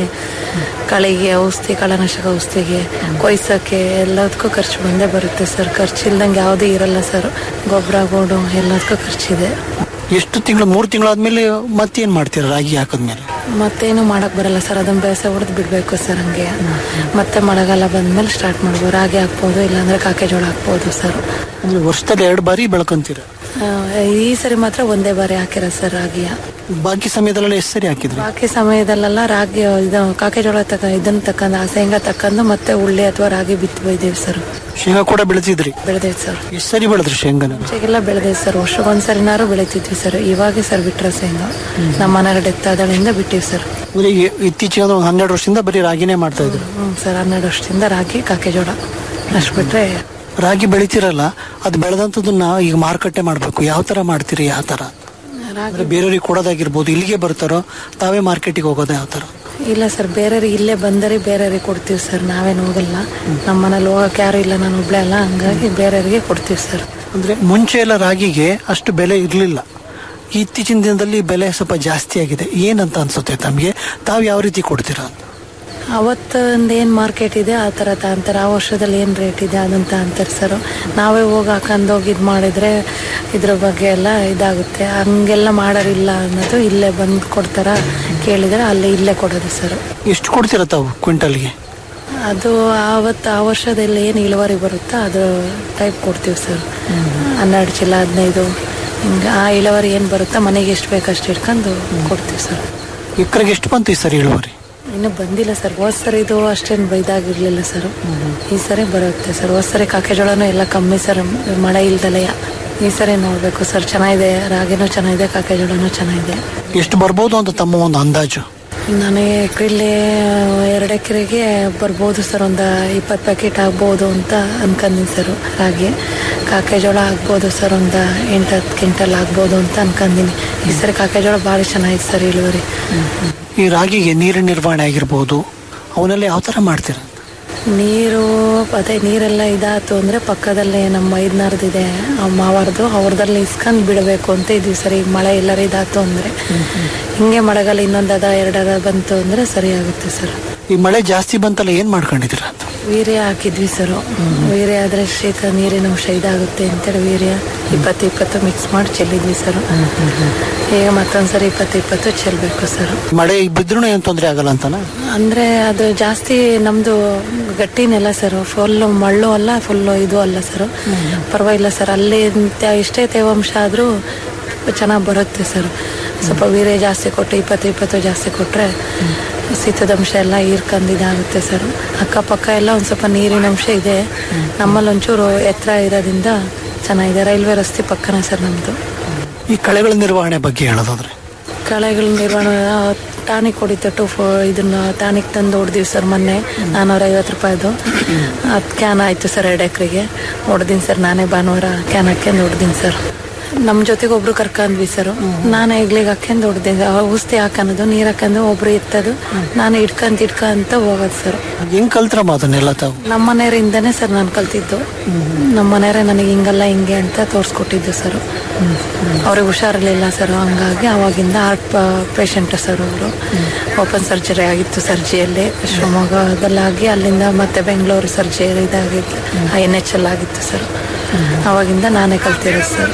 ಕಳಿಗೆ ಔಷಧಿ ಕಳೆನಾಶಕ ಔಷಧಿಗೆ ಕೊಯ್ಸಕ್ಕೆ ಎಲ್ಲದಕ್ಕೂ ಖರ್ಚು ಬಂದೇ ಬರುತ್ತೆ ಸರ್ ಖರ್ಚು ಇಲ್ದಂಗೆ ಯಾವುದೂ ಇರಲ್ಲ ಸರ್ ಗೊಬ್ಬರ ಗೋಡು ಎಲ್ಲದಕ್ಕೂ ಖರ್ಚಿದೆ ಎಷ್ಟು ತಿಂಗಳು ಮೂರು ತಿಂಗಳಾದ್ಮೇಲೆ ಮತ್ತೇನ್ ಮಾಡ್ತೀರಾ ರಾಗಿ ಹಾಕಿದ್ಮೇಲೆ ಮತ್ತೇನು ಮಾಡಕ್ ಬರಲ್ಲ ಸರ್ ಅದನ್ನ ಬೇಸಾಯ ಹೊಡೆದು ಬಿಡಬೇಕು ಸರ್ ಹಂಗೆ ಮತ್ತೆ ಮಳೆಗಾಲ ಬಂದ್ಮೇಲೆ ಸ್ಟಾರ್ಟ್ ಮಾಡ್ಬೋದು ರಾಗಿ ಹಾಕ್ಬೋದು ಇಲ್ಲಾಂದ್ರೆ ಕಾಕೆಜೋಳ ಹಾಕ್ಬೋದು ಸರ್ ಅಂದ್ರೆ ವರ್ಷದಲ್ಲಿ ಎರಡು ಬಾರಿ ಬೆಳ್ಕೊಂತೀರ ಆ, ಈ ಸರಿ ಮಾತ್ರ ಒಂದೇ ಬಾರಿ ಹಾಕಿರ ಸರ್ ರಾಗಿಯ ಬಾಕಿ ಸಮಯದಲ್ಲೆಲ್ಲ ಎಷ್ಟು ಸರಿ ಹಾಕಿದ್ರಿ ಬಾಕಿ ಸಮಯದಲ್ಲೆಲ್ಲ ರಾಗಿ ಇದು ಕಾಕೆಜೋಳ ತಕ ಇದನ್ನ ತಕ್ಕಂದು ಆ ಶೇಂಗಾ ತಕ್ಕಂದು ಮತ್ತೆ ಉಳ್ಳಿ ಅಥವಾ ರಾಗಿ ಬಿತ್ತು ಬೈದೇವಿ ಸರ್ ಶೇಂಗಾ ಕೂಡ ಬೆಳೆತಿದ್ರಿ ಬೆಳೆದೇವಿ ಸರ್ ಎಷ್ಟು ಸರಿ ಬೆಳೆದ್ರಿ ಶೇಂಗಾನ ಮುಂಚೆಗೆಲ್ಲ ಬೆಳೆದೇವಿ ಸರ್ ವರ್ಷಕ್ಕೊಂದ್ಸರಿನಾರು ಬೆಳಿತಿದ್ವಿ ಸರ್ ಇವಾಗ ಸರ್ ಬಿಟ್ರೆ ಶೇಂಗಾ ನಮ್ಮ ಮನೆಗೆ ಡೆತ್ ಆದಳಿಂದ ಬಿಟ್ಟಿವಿ ಸರ್ ಅಂದ್ರೆ ಈ ಇತ್ತೀಚೆಗೆ ಒಂದು ಹನ್ನೆರಡು ವರ್ಷದಿಂದ ಬರೀ ರಾಗಿನೇ ಮಾಡ್ತಾ ಇದ್ರು ಹ್ಞೂ ಸರ್ ಹನ್ನೆರಡು ವರ್ಷದಿಂದ ರಾಗಿ ಕಾಕೆಜೋಳ ಅಷ್ಟು ಬಿಟ್ರೆ ರಾಗಿ ಬೆಳಿತಿರಲ್ಲ ಅದು ಬೆಳೆದಂತದನ್ನ ಈಗ ಮಾರುಕಟ್ಟೆ ಮಾಡ್ಬೇಕು ಯಾವ ತರ ಮಾಡ್ತೀರಿ ಯಾವ ತರ ಅಂದ್ರೆ ಬೇರೆಯವ್ರಿಗೆ ಕೊಡೋದಾಗಿರ್ಬೋದು ಇಲ್ಲಿಗೆ ಬರ್ತಾರೋ ತಾವೇ ಮಾರ್ಕೆಟಿಗೆ ಹೋಗೋದು ಯಾವ ತರ ಇಲ್ಲ ಸರ್ ಬೇರೆಯವ್ರಿಗೆ ಇಲ್ಲೇ ಬಂದರೆ ಬೇರೆಯವ್ರಿಗೆ ಕೊಡ್ತೀವಿ ಸರ್ ನಾವೇನು ಹೋಗಲ್ಲ ನಮ್ಮ ಮನೇಲಿ ಹೋಗಕ್ಕೆ ಯಾರು ಇಲ್ಲ ನಾನು ಒಬ್ಳೆ ಅಲ್ಲ ಹಂಗಾಗಿ ಬೇರೆಯವ್ರಿಗೆ ಕೊಡ್ತೀವಿ ಸರ್ ಅಂದ್ರೆ ಮುಂಚೆ ಎಲ್ಲ ರಾಗಿಗೆ ಅಷ್ಟು ಬೆಲೆ ಇರಲಿಲ್ಲ ಇತ್ತೀಚಿನ ದಿನದಲ್ಲಿ ಬೆಲೆ ಸ್ವಲ್ಪ ಜಾಸ್ತಿ ಆಗಿದೆ ಏನಂತ ಅನ್ಸುತ್ತೆ ತಮಗೆ ತಾವು ಯಾವ ರೀತಿ ಕೊಡ್ತೀರಾ ಅಂತ ಅವತ್ತೊಂದು ಏನು ಮಾರ್ಕೆಟ್ ಇದೆ ಆ ಥರ ತಗೊಂತಾರೆ ಆ ವರ್ಷದಲ್ಲಿ ಏನು ರೇಟ್ ಇದೆ ಅದನ್ನ ತಗೊಂತಾರೆ ಸರ್ ನಾವೇ ಹೋಗಿ ಹಾಕೊಂಡು ಹೋಗಿ ಇದು ಮಾಡಿದ್ರೆ ಇದ್ರ ಬಗ್ಗೆ ಎಲ್ಲ ಇದಾಗುತ್ತೆ ಹಂಗೆಲ್ಲ ಮಾಡೋರಿಲ್ಲ ಅನ್ನೋದು ಇಲ್ಲೇ ಬಂದು ಕೊಡ್ತಾರ ಕೇಳಿದರೆ ಅಲ್ಲೇ ಇಲ್ಲೇ ಕೊಡೋದು ಸರ್ ಎಷ್ಟು ಕೊಡ್ತೀರಾ ತಾವು ಕ್ವಿಂಟಲ್ಗೆ ಅದು ಆವತ್ತು ಆ ವರ್ಷದಲ್ಲಿ ಏನು ಇಳುವರಿ ಬರುತ್ತೋ ಅದು ಟೈಪ್ ಕೊಡ್ತೀವಿ ಸರ್ ಹನ್ನೆರಡು ಚೀಲ ಹದಿನೈದು ಹಿಂಗೆ ಆ ಇಳುವರಿ ಏನು ಬರುತ್ತೋ ಮನೆಗೆ ಎಷ್ಟು ಬೇಕು ಅಷ್ಟು ಇಟ್ಕೊಂಡು ಕೊಡ್ತೀವಿ ಸರ್ ಎಕರೆಗೆ ಎಷ್ಟು ಬಂತು ಈ ಸರಿ ಇಳುವರಿ ಇನ್ನೂ ಬಂದಿಲ್ಲ ಸರ್ ಹೋದ್ ಸರಿ ಇದು ಅಷ್ಟೇನು ಬೈದಾಗಿರ್ಲಿಲ್ಲ ಸರ್ ಈ ಸರಿ ಬರುತ್ತೆ ಸರ್ ಹೋದ್ ಸರಿ ಕಾಕೆಜೋಳನೂ ಎಲ್ಲ ಕಮ್ಮಿ ಸರ್ ಮಳೆ ಇಲ್ದಲೆಯ ಈ ಸರಿ ನೋಡಬೇಕು ಸರ್ ಚೆನ್ನಾಗಿದೆ ರಾಗಿನೂ ಚೆನ್ನಾಗಿದೆ ಕಾಕೆಜೋಳನೂ ಚೆನ್ನಾಗಿದೆ ಎಷ್ಟು ಬರ್ಬೋದು ಅಂತ ತಮ್ಮ ಒಂದು ಅಂದಾಜು ನನಗೆ ಎಕರೆಲಿ ಎರಡು ಎಕರೆಗೆ ಬರ್ಬೋದು ಸರ್ ಒಂದು ಇಪ್ಪತ್ತು ಪ್ಯಾಕೆಟ್ ಆಗ್ಬೋದು ಅಂತ ಅನ್ಕೊಂಡಿನಿ ಸರ್ ರಾಗಿ ಕಾಕೆಜೋಳ ಆಗ್ಬೋದು ಸರ್ ಒಂದು ಎಂಟು ಹತ್ತು ಕ್ವಿಂಟಲ್ ಆಗ್ಬೋದು ಅಂತ ಅನ್ಕೊಂಡಿನಿ ಈ ಸರಿ ಕಾಕೆಜೋಳ ಭಾಳ ಚೆನ್ನಾಗಿದೆ ಸರ್ ಇಳುವರಿ ಈ ರಾಗಿಗೆ ನೀರಿನ ನಿರ್ವಹಣೆ ಆಗಿರ್ಬೋದು ಅವನ್ನೆಲ್ಲ ಯಾವ ತರ ಮಾಡ್ತೀರಾ ನೀರು ಅದೇ ನೀರೆಲ್ಲ ಇದಾತು ಅಂದ್ರೆ ಪಕ್ಕದಲ್ಲೇ ನಮ್ಮ ಮೈದ್ನಾರ್ದಿದೆ ಮಾವಾರ್ದು ಅವ್ರದಲ್ಲಿ ಇಸ್ಕೊಂಡ್ ಬಿಡಬೇಕು ಅಂತ ಇದೀವಿ ಸರ್ ಈಗ ಮಳೆ ಎಲ್ಲರ ಇದಾತು ಅಂದ್ರೆ ಹಿಂಗೆ ಮಳೆಗಾಲ ಇನ್ನೊಂದು ಅದ ಎರಡದ ಬಂತು ಅಂದ್ರೆ ಸರಿ ಆಗುತ್ತೆ ಸರ್ ಈ ಮಳೆ ಜಾಸ್ತಿ ಬಂತಲ್ಲ ಏನ್ ಮಾಡ್ಕೊಂಡಿದ್ದೀರಾ ಅಂತ ವೀರ್ಯ ಹಾಕಿದ್ವಿ ಸರ್ ವೀರ್ಯ ಆದ್ರೆ ಶೀತ ನೀರಿನ ಅಂಶ ಇದಾಗುತ್ತೆ ಅಂತೇಳಿ ವೀರ್ಯ ಇಪ್ಪತ್ತು ಇಪ್ಪತ್ತು ಮಿಕ್ಸ್ ಮಾಡಿ ಚೆಲ್ಲಿದ್ವಿ ಸರ್ ಈಗ ಮತ್ತೊಂದ್ಸರಿ ಇಪ್ಪತ್ತು ಇಪ್ಪತ್ತು ಚೆಲ್ಬೇಕು ಸರ್ ಮಳೆ ಬಿದ್ರೂ ಏನ್ ತೊಂದರೆ ಆಗಲ್ಲ ಅಂತನಾ ಅಂದ್ರೆ ಅದು ಜಾಸ್ತಿ ನಮ್ದು ಗಟ್ಟಿ ನೆಲ ಸರ್ ಫುಲ್ ಮಳ್ಳು ಅಲ್ಲ ಫುಲ್ ಇದು ಅಲ್ಲ ಸರ್ ಪರವಾಗಿಲ್ಲ ಸರ್ ಅಲ್ಲಿ ತ- ಎಷ್ಟೇ ತೇವಾಂಶ ಆದ್ರೂ ಚೆನ್ನಾಗಿ ಬರುತ್ತೆ ಸರ್ ಸ್ವಲ್ಪ ವೀರ್ಯ ಜಾಸ್ತಿ ಕೊಟ್ಟು ಇಪ್ಪತ್ತು ಇಪ್ಪತ್ತು ಜಾಸ್ತಿ ಕೊಟ್ರೆ ಶೀತದ ಅಂಶ ಎಲ್ಲ ಹೀರ್ಕೊಂಡು ಇದಾಗುತ್ತೆ ಸರ್ ಅಕ್ಕಪಕ್ಕ ಎಲ್ಲ ಒಂದು ಸ್ವಲ್ಪ ನೀರಿನ ಅಂಶ ಇದೆ ನಮ್ಮಲ್ಲಿ ಒಂಚೂರು ಎತ್ತರ ಇರೋದ್ರಿಂದ ಚೆನ್ನಾಗಿದೆ ರೈಲ್ವೆ ರಸ್ತೆ ಪಕ್ಕನೇ ಸರ್ ನಮ್ಮದು ಈ ಕಳೆಗಳ ನಿರ್ವಹಣೆ ಬಗ್ಗೆ ಹೇಳೋದಾದ್ರೆ ಕಳೆಗಳ ನಿರ್ವಹಣೆ ಟಾನಿಕ್ ಹೊಡಿತು ಟು ಫೋ ಇದನ್ನ ಟಾನಿಕ್ ತಂದು ಹೊಡೆದಿವಿ ಸರ್ ಮೊನ್ನೆ ನಾನ್ನೂರ ಐವತ್ತು ರೂಪಾಯಿದು ಅದು ಕ್ಯಾನ್ ಆಯಿತು ಸರ್ ಎರಡು ಎಕರೆಗೆ ಹೊಡೆದೀನಿ ಸರ್ ನಾನೇ ಭಾನುವಾರ ಕ್ಯಾನ್ ಹಾಕ್ಯಂದು ಹೊಡೆದೀನಿ ಸರ್ ನಮ್ ಜೊತೆಗೆ ಒಬ್ರು ಕರ್ಕೊಂಡ್ವಿ ಸರ್ ನಾನು ಹೆಗ್ಲಿಗೆ ಹಾಕ್ಯಂಡ್ ಹೊಡ್ದೆ ಔಷಧಿ ಹಾಕನದು ನೀರ್ ಹಾಕಂದು ಒಬ್ರು ಎತ್ತದು ನಾನು ಇಟ್ಕಂತ ಇಟ್ಕಂತ ಹೋಗೋದು ಸರ್ ಹೆಂಗ್ ಕಲ್ತ್ರಮ್ಮ ಅದನ್ನೆಲ್ಲ ತಾವು ನಮ್ಮ ಮನೆಯವರಿಂದನೇ ಸರ್ ನಾನು ಕಲ್ತಿದ್ದು ನಮ್ಮ ಮನೆಯವರೇ ನನಗೆ ಹಿಂಗಲ್ಲ ಹಿಂಗೆ ಅಂತ ತೋರಿಸ್ಕೊಟ್ಟಿದ್ದು ಸರ್ ಅವ್ರಿಗೆ ಹುಷಾರಿರ್ಲಿಲ್ಲ ಸರ್ ಹಂಗಾಗಿ ಅವಾಗಿಂದ ಹಾರ್ಟ್ ಪೇಷಂಟ್ ಸರ್ ಅವರು ಓಪನ್ ಸರ್ಜರಿ ಆಗಿತ್ತು ಸರ್ಜಿಯಲ್ಲಿ ಶಿವಮೊಗ್ಗದಲ್ಲಾಗಿ ಅಲ್ಲಿಂದ ಮತ್ತೆ ಬೆಂಗಳೂರು ಸರ್ಜರಿ ಇದಾಗಿತ್ತು ಐ ಎನ್ ಎಚ್ ಎಲ್ ಆಗಿತ್ತು ಸರ್ ಅವಾಗಿಂದ ನಾನೇ ಕಲ್ತಿರೋದು ಸರ್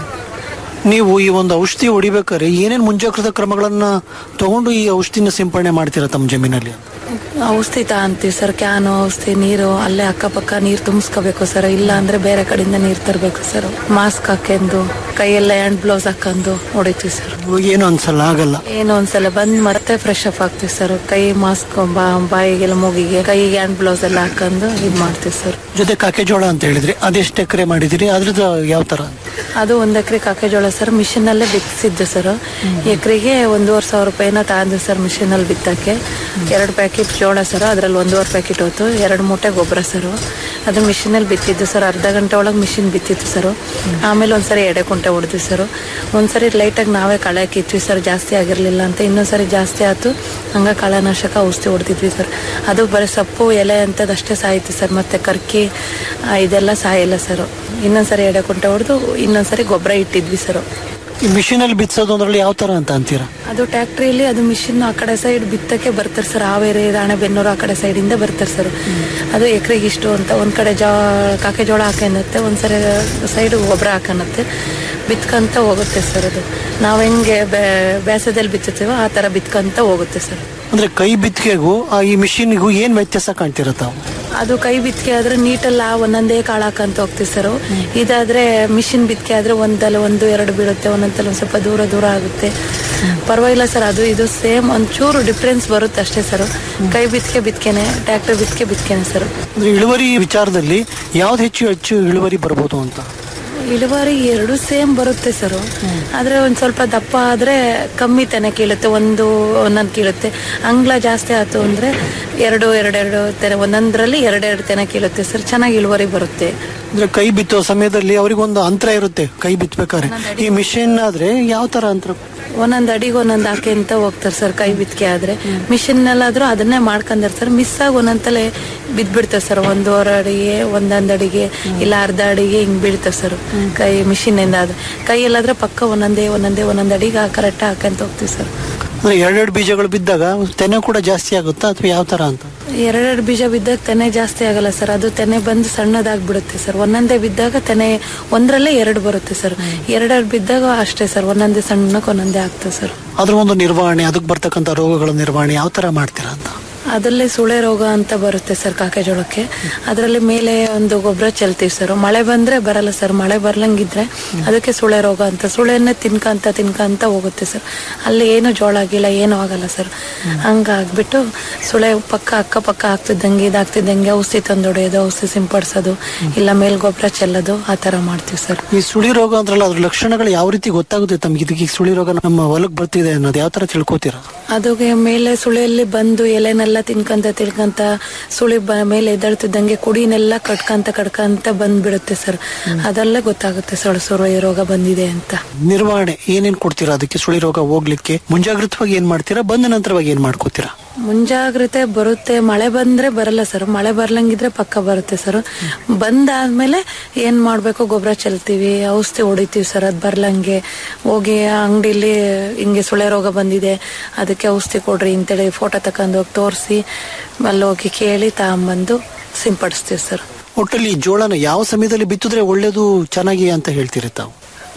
ನೀವು ಈ ಒಂದು ಔಷಧಿ ಹೊಡಿಬೇಕಾದ್ರೆ ಏನೇನ್ ಮುಂಜಾಗ್ರತಾ ಕ್ರಮಗಳನ್ನ ತಗೊಂಡು ಈ ಔಷಧಿನ ಸಿಂಪಡಣೆ ಮಾಡ್ತೀರಾ ತಮ್ಮ ಜಮೀನಲ್ಲಿ ಔಷಧಿ ತಗೊಂತೀವಿ ಸರ್ ಕ್ಯಾನು ಔಷಧಿ ನೀರು ಅಲ್ಲೇ ಅಕ್ಕಪಕ್ಕ ನೀರು ತುಂಬಿಸ್ಕೋಬೇಕು ಸರ್ ಇಲ್ಲ ಅಂದ್ರೆ ಬೇರೆ ಕಡೆಯಿಂದ ನೀರು ತರಬೇಕು ಸರ್ ಮಾಸ್ಕ್ ಹಾಕೊಂಡು ಕೈಯೆಲ್ಲ ಹ್ಯಾಂಡ್ ಬ್ಲೌಸ್ ಹಾಕೊಂಡು ಹೊಡಿತೀವಿ ಸರ್ ಏನು ಅನ್ಸಲ್ಲ ಆಗಲ್ಲ ಏನು ಒಂದ್ಸಲ ಬಂದ್ ಮತ್ತೆ ಫ್ರೆಶ್ ಅಪ್ ಆಗ್ತೀವಿ ಸರ್ ಕೈ ಮಾಸ್ಕ್ ಬಾಯಿಗೆಲ್ಲ ಮೂಗಿಗೆ ಕೈಗೆ ಹ್ಯಾಂಡ್ ಬ್ಲೌಸ್ ಎಲ್ಲ ಹಾಕೊಂಡು ಇದ್ ಮಾಡ್ತೀವಿ ಸರ್ ಜೊತೆ ಕಾಕೆಜೋಳ ಅಂತ ಹೇಳಿದ್ರಿ ಅದೆಷ್ಟು ಎಕರೆ ಮಾಡಿದಿರಿ ಅದ್ರದ್ದು ಯಾವ ತರ ಅದು ಒಂದ್ ಎಕರೆ ಕಾಕೆಜೋಳ ಸರ್ ಮಿಷಿನ್ ಅಲ್ಲೇ ಬಿತ್ತಿಸಿದ್ದು ಸರ್ ಎಕರೆಗೆ ಒಂದೂವರೆ ಸಾವಿರ ರೂಪಾಯಿನ ತಗೊಂಡು ಸರ್ ಮಿಷಿನ್ ಅಲ್ಲಿ ಬಿತ್ತಕ್ಕೆ ಎರಡು ಪ್ಯಾಕೆಟ್ ಜೋಳ ಸರ್ ಅದ್ರಲ್ಲಿ ಒಂದೂವರೆ ಪ್ಯಾಕೆಟ್ ಹೋಯ್ತು ಎರಡು ಮೂಟೆ ಗೊಬ್ಬರ ಸರ್ ಅದು ಮಿಷಿನ್ ಅಲ್ಲಿ ಬಿತ್ತಿದ್ದು ಸರ್ ಅರ್ಧ ಗಂಟೆ ಒಳಗೆ ಮಿಷಿನ್ ಬಿತ್ತಿತ್ತು ಸರ್ ಆಮೇಲೆ ಒಂದ್ಸರಿ ಎಡೆ ಕುಂಟೆ ಹೊಡೆದ್ವಿ ಸರ್ ಒಂದ್ಸರಿ ಲೈಟಾಗಿ ನಾವೇ ಕಳೆ ಕಿತ್ವಿ ಸರ್ ಜಾಸ್ತಿ ಆಗಿರ್ಲಿಲ್ಲ ಅಂತ ಇನ್ನೊಂದ್ಸರಿ ಜಾಸ್ತಿ ಆಯ್ತು ಹಂಗ ಕಳೆನಾಶಕ ಔಷಧಿ ಹೊಡೆದಿದ್ವಿ ಸರ್ ಅದು ಬರೀ ಸೊಪ್ಪು ಎಲೆ ಅಂತದಷ್ಟೇ ಸಾಯ್ತು ಸರ್ ಮತ್ತೆ ಕರ್ಕಿ ಆ, ಇದೆಲ್ಲ ಸಾಯಿಲ್ಲ ಸರ್ ಇನ್ನೊಂದ್ಸರಿ ಎಡೆ ಕುಂಟೆ ಹೊಡೆದು ಇನ್ನೊಂದ್ಸರಿ ಗೊಬ್ಬರ ಇಟ್ಟಿದ್ವಿ ಸರ್ ಈ ಮಿಷಿನ್ ಅಲ್ಲಿ ಬಿತ್ಸೋದು ಅದ್ರಲ್ಲಿ ಯಾವ ತರ ಅಂತ ಅಂತೀರಾ ಅದು ಟ್ಯಾಕ್ಟ್ರಿಯಲ್ಲಿ ಅದು ಮಿಷಿನ್ ಆ ಕಡೆ ಸೈಡ್ ಬಿತ್ತಕ್ಕೆ ಬರ್ತಾರೆ ಸರ್ ಹಾವೇರಿ ರಾಣೆಬೆನ್ನೂರು ಆ ಕಡೆ ಸೈಡ್ ಇಂದ ಬರ್ತಾರೆ ಸರ್ ಅದು ಎಕರೆಗೆ ಇಷ್ಟು ಅಂತ ಒಂದ್ ಕಡೆ ಜೋ ಕಾಕೆ ಜೋಳ ಹಾಕನತ್ತೆ ಒಂದ್ಸರಿ ಸೈಡ್ ಗೊಬ್ಬರ ಹಾಕನತ್ತೆ ಬಿತ್ಕಂತ ಹೋಗುತ್ತೆ ಸರ್ ಅದು ನಾವ್ ಹೆಂಗೆ ಬೇ- ಬೇಸದಲ್ಲಿ ಬಿತ್ತುತ್ತೀವೋ ಆ ತರ ಬಿತ್ಕಂತ ಹೋಗುತ್ತೆ ಸರ್ ಅಂದ್ರೆ ಕೈ ಬಿತ್ತಿಗೆಗೂ ಆ ಈ ಮಿಷಿನ್ಗೂ ಏನ್ ವ್ಯತ್ಯಾಸ ಕಾಣ್ತೀರಾ ತಾವು ಅದು ಕೈ ಬಿತ್ತಿಗೆ ಆದ್ರೆ ನೀಟಲ್ಲ ಒಂದೊಂದೇ ಕಾಳು ಹಾಕಂತ ಹೋಗ್ತೀವಿ ಸರ್ ಇದಾದ್ರೆ ಮಿಷಿನ್ ಬಿತ್ತಿಗೆ ಆದ್ರೆ ಒಂದಲ್ಲ ಒಂದು ಎರಡು ಬೀಳುತ್ತೆ ಒಂದೊಂದಲ್ಲ ಒಂದ್ ಸ್ವಲ್ಪ ದೂರ ದೂರ ಆಗುತ್ತೆ ಪರವಾಗಿಲ್ಲ ಸರ್ ಅದು ಇದು ಸೇಮ್ ಒಂಚೂರು ಡಿಫ್ರೆನ್ಸ್ ಬರುತ್ತೆ ಅಷ್ಟೇ ಸರ್ ಕೈ ಬಿತ್ತಿಗೆ ಬಿತ್ಕೆನೆ ಟ್ರ್ಯಾಕ್ಟರ್ ಬಿತ್ತಿಗೆ ಬಿತ್ಕೆನೆ ಸರ್ ಅಂದ್ರೆ ಇಳುವರಿ ವಿಚಾರದಲ್ಲಿ ಯಾವ್ದು ಹೆಚ್ಚು ಹೆಚ್ಚು ಇಳುವರಿ ಬರ್ಬೋದು ಅಂತ ಇಳುವರಿ ಎರಡು ಸೇಮ್ ಬರುತ್ತೆ ಸರ್ ಆದ್ರೆ ಒಂದ್ ಸ್ವಲ್ಪ ದಪ್ಪ ಆದ್ರೆ ಕಮ್ಮಿ ತೆನೆ ಕೀಳುತ್ತೆ ಒಂದು ಒಂದೊಂದು ಕೀಳುತ್ತೆ ಅಂಗ್ಲ ಜಾಸ್ತಿ ಆಯ್ತು ಅಂದ್ರೆ ಎರಡು ಎರಡೆರಡು ತೆನೆ ಒಂದೊಂದ್ರಲ್ಲಿ ಎರಡೆರಡು ತೆನೆ ಕೀಳುತ್ತೆ ಸರ್ ಚೆನ್ನಾಗಿ ಇಳುವರಿ ಬರುತ್ತೆ ಅಂದ್ರೆ ಕೈ ಬಿತ್ತೋ ಸಮಯದಲ್ಲಿ ಅವ್ರಿಗೊಂದು ಅಂತರ ಇರುತ್ತೆ ಕೈ ಬಿತ್ತಬೇಕಾದ್ರೆ ಈ ಮಿಷಿನ್ ಆದ್ರೆ ಯಾವ ತರ ಅಂತರ ಒಂದೊಂದ್ ಅಡಿಗೆ ಒಂದೊಂದ್ ಹಾಕಿ ಅಂತ ಹೋಗ್ತಾರೆ ಸರ್ ಕೈ ಬಿತ್ಕೆ ಆದ್ರೆ ಮಿಷಿನ್ ನಲ್ಲಾದ್ರೂ ಅದನ್ನೇ ಮಾಡ್ಕೊಂಡಾರ ಸರ್ ಮಿಸ್ ಆಗಿ ಒಂದೊಂದ್ಸಲ ಬಿದ್ಬಿಡ್ತಾರೆ ಸರ್ ಒಂದೂವರೆ ಅಡಿಗೆ ಒಂದೊಂದ್ ಅಡಿಗೆ ಇಲ್ಲ ಅರ್ಧ ಅಡಿಗೆ ಹಿಂಗ್ ಬೀಳ್ತಾರೆ ಸರ್ ಕೈ ಮಿಷಿನ್ ಇಂದ ಆದ್ರೆ ಕೈಯಲ್ಲಾದ್ರೆ ಪಕ್ಕ ಒಂದೊಂದೇ ಒಂದೊಂದೇ ಒಂದೊಂದ್ ಅಡಿಗೆ ಕರೆಕ್ಟ್ ಹಾಕಂತ ಹೋಗ್ತೀವಿ ಸರ್ ಅಂದ್ರೆ ಎರಡೆರಡು ಬೀಜಗಳು ಬಿದ್ದಾಗ ತೆನೆ ಕೂಡ ಜಾಸ್ತಿ ಆಗುತ್ತಾ ಅಥವಾ ಯಾವ ತರ ಅಂತ ಎರಡೆರಡು ಬೀಜ ಬಿದ್ದಾಗ ತೆನೆ ಜಾಸ್ತಿ ಆಗಲ್ಲ ಸರ್ ಅದು ತೆನೆ ಬಂದು ಸಣ್ಣದಾಗ್ಬಿಡುತ್ತೆ ಸರ್ ಒಂದೊಂದೇ ಬಿದ್ದಾಗ ತೆನೆ ಒಂದ್ರಲ್ಲೇ ಎರಡು ಬರುತ್ತೆ ಸರ್ ಎರಡೆರಡು ಬಿದ್ದಾಗ ಅಷ್ಟೇ ಸರ್ ಒಂದೊಂದೇ ಸಣ್ಣಕ್ಕೆ ಒಂದೊಂದೇ ಆಗ್ತದೆ ಸರ್ ಅದ್ರ ಒಂದು ನಿರ್ವಹಣೆ ಅದಕ್ಕೆ ಬರ್ತಕ್ಕಂಥ ರೋಗಗಳ ನಿರ್ವಹಣೆ ಯಾವ ತರ ಮಾಡ್ತೀರಾ ಅಂತ ಅದರಲ್ಲಿ ಸುಳೆ ರೋಗ ಅಂತ ಬರುತ್ತೆ ಸರ್ ಕಾಕೆಜೋಳಕ್ಕೆ ಅದರಲ್ಲಿ ಮೇಲೆ ಒಂದು ಗೊಬ್ಬರ ಚೆಲ್ತೀವಿ ಸರ್ ಮಳೆ ಬಂದ್ರೆ ಬರಲ್ಲ ಸರ್ ಮಳೆ ಬರ್ಲಂಗಿದ್ರೆ ಅದಕ್ಕೆ ಸುಳೆ ರೋಗ ಅಂತ ಸುಳೆಯನ್ನೇ ತಿನ್ಕಂತ ತಿನ್ಕಂತ ಹೋಗುತ್ತೆ ಸರ್ ಅಲ್ಲಿ ಏನು ಜೋಳ ಆಗಿಲ್ಲ ಏನು ಆಗಲ್ಲ ಸರ್ ಹಂಗಾಗ್ಬಿಟ್ಟು ಸುಳೆ ಪಕ್ಕ ಅಕ್ಕ ಪಕ್ಕ ಆಗ್ತಿದ್ದಂಗೆ ಇದಾಗ್ತಿದ್ದಂಗೆ ಔಷಧಿ ತಂದೊಡೆಯೋದು ಔಷಧಿ ಸಿಂಪಡಿಸೋದು ಇಲ್ಲ ಮೇಲ್ ಗೊಬ್ಬರ ಚೆಲ್ಲೋದು ಆ ತರ ಮಾಡ್ತೀವಿ ಸರ್ ಈ ಸುಳಿ ರೋಗ ಅಂದ್ರಲ್ಲ ಅದ್ರ ಲಕ್ಷಣಗಳು ಯಾವ ರೀತಿ ಗೊತ್ತಾಗುತ್ತೆ ತಮ್ಗೆ ಇದಕ್ಕೆ ಈ ಸುಳಿ ರೋಗ ನಮ್ಮ ಹೊಲಕ್ಕೆ ಬರ್ತಿದೆ ಅನ್ನೋದು ಯಾವ ತರ ತಿಳ್ಕೊತೀರಾ ಅದುಗೆ ಮೇಲೆ ಸುಳಿಯಲ್ಲಿ ಬಂದು ಎಲೆನೆಲ್ಲ ತಿನ್ಕಂತ ತಿಳ್ಕಂತ ಸುಳಿ ಬ ಮೇಲೆ ಎದ್ದಳ್ತಿದ್ದಂಗೆ ಕುಡಿನೆಲ್ಲ ಕಟ್ಕಂತ ಕಟ್ಕಂತ ಬಂದ್ಬಿಡುತ್ತೆ ಸರ್ ಅದೆಲ್ಲ ಗೊತ್ತಾಗುತ್ತೆ ಸರ್ ಸುಳಿ ರೋಗ ಬಂದಿದೆ ಅಂತ ನಿರ್ವಹಣೆ ಏನೇನ್ ಕೊಡ್ತೀರಾ ಅದಕ್ಕೆ ಸುಳಿ ರೋಗ ಹೋಗ್ಲಿಕ್ಕೆ ಮುಂಜಾಗ್ರತವಾಗಿ ಏನ್ ಮಾಡ್ತೀರಾ ಬಂದ ನಂತರವಾಗಿ ಏನ್ ಮಾಡ್ಕೋತೀರಾ ಮುಂಜಾಗ್ರತೆ ಬರುತ್ತೆ ಮಳೆ ಬಂದ್ರೆ ಬರಲ್ಲ ಸರ್ ಮಳೆ ಬರ್ಲಂಗಿದ್ರೆ ಪಕ್ಕ ಬರುತ್ತೆ ಸರ್ ಬಂದಾದ್ಮೇಲೆ ಏನ್ ಮಾಡ್ಬೇಕು ಗೊಬ್ಬರ ಚೆಲ್ತೀವಿ ಔಷಧಿ ಹೊಡಿತೀವಿ ಸರ್ ಅದ್ ಬರ್ಲಂಗೆ ಹೋಗಿ ಅಂಗಡಿಲಿ ಹಿಂಗೆ ಸುಳೆ ರೋಗ ಬಂದಿದೆ ಅದಕ್ಕೆ ಔಷಧಿ ಕೊಡ್ರಿ ಅಂತೇಳಿ ಫೋಟೋ ತಕೊಂಡ್ ಹೋಗಿ ತೋರಿಸಿ ಅಲ್ಲಿ ಹೋಗಿ ಕೇಳಿ ತಗೊಂಬಂದು ಸಿಂಪಡಿಸ್ತೀವಿ ಸರ್ ಒಟ್ಟಲ್ಲಿ ಈ ಜೋಳನ ಯಾವ ಸಮಯದಲ್ಲಿ ಬಿತ್ತಿದ್ರೆ ಒಳ್ಳೇದು ಚೆನ್ನಾಗಿ ಅಂತ ಹೇಳ್ತೀರಿ ತಾವು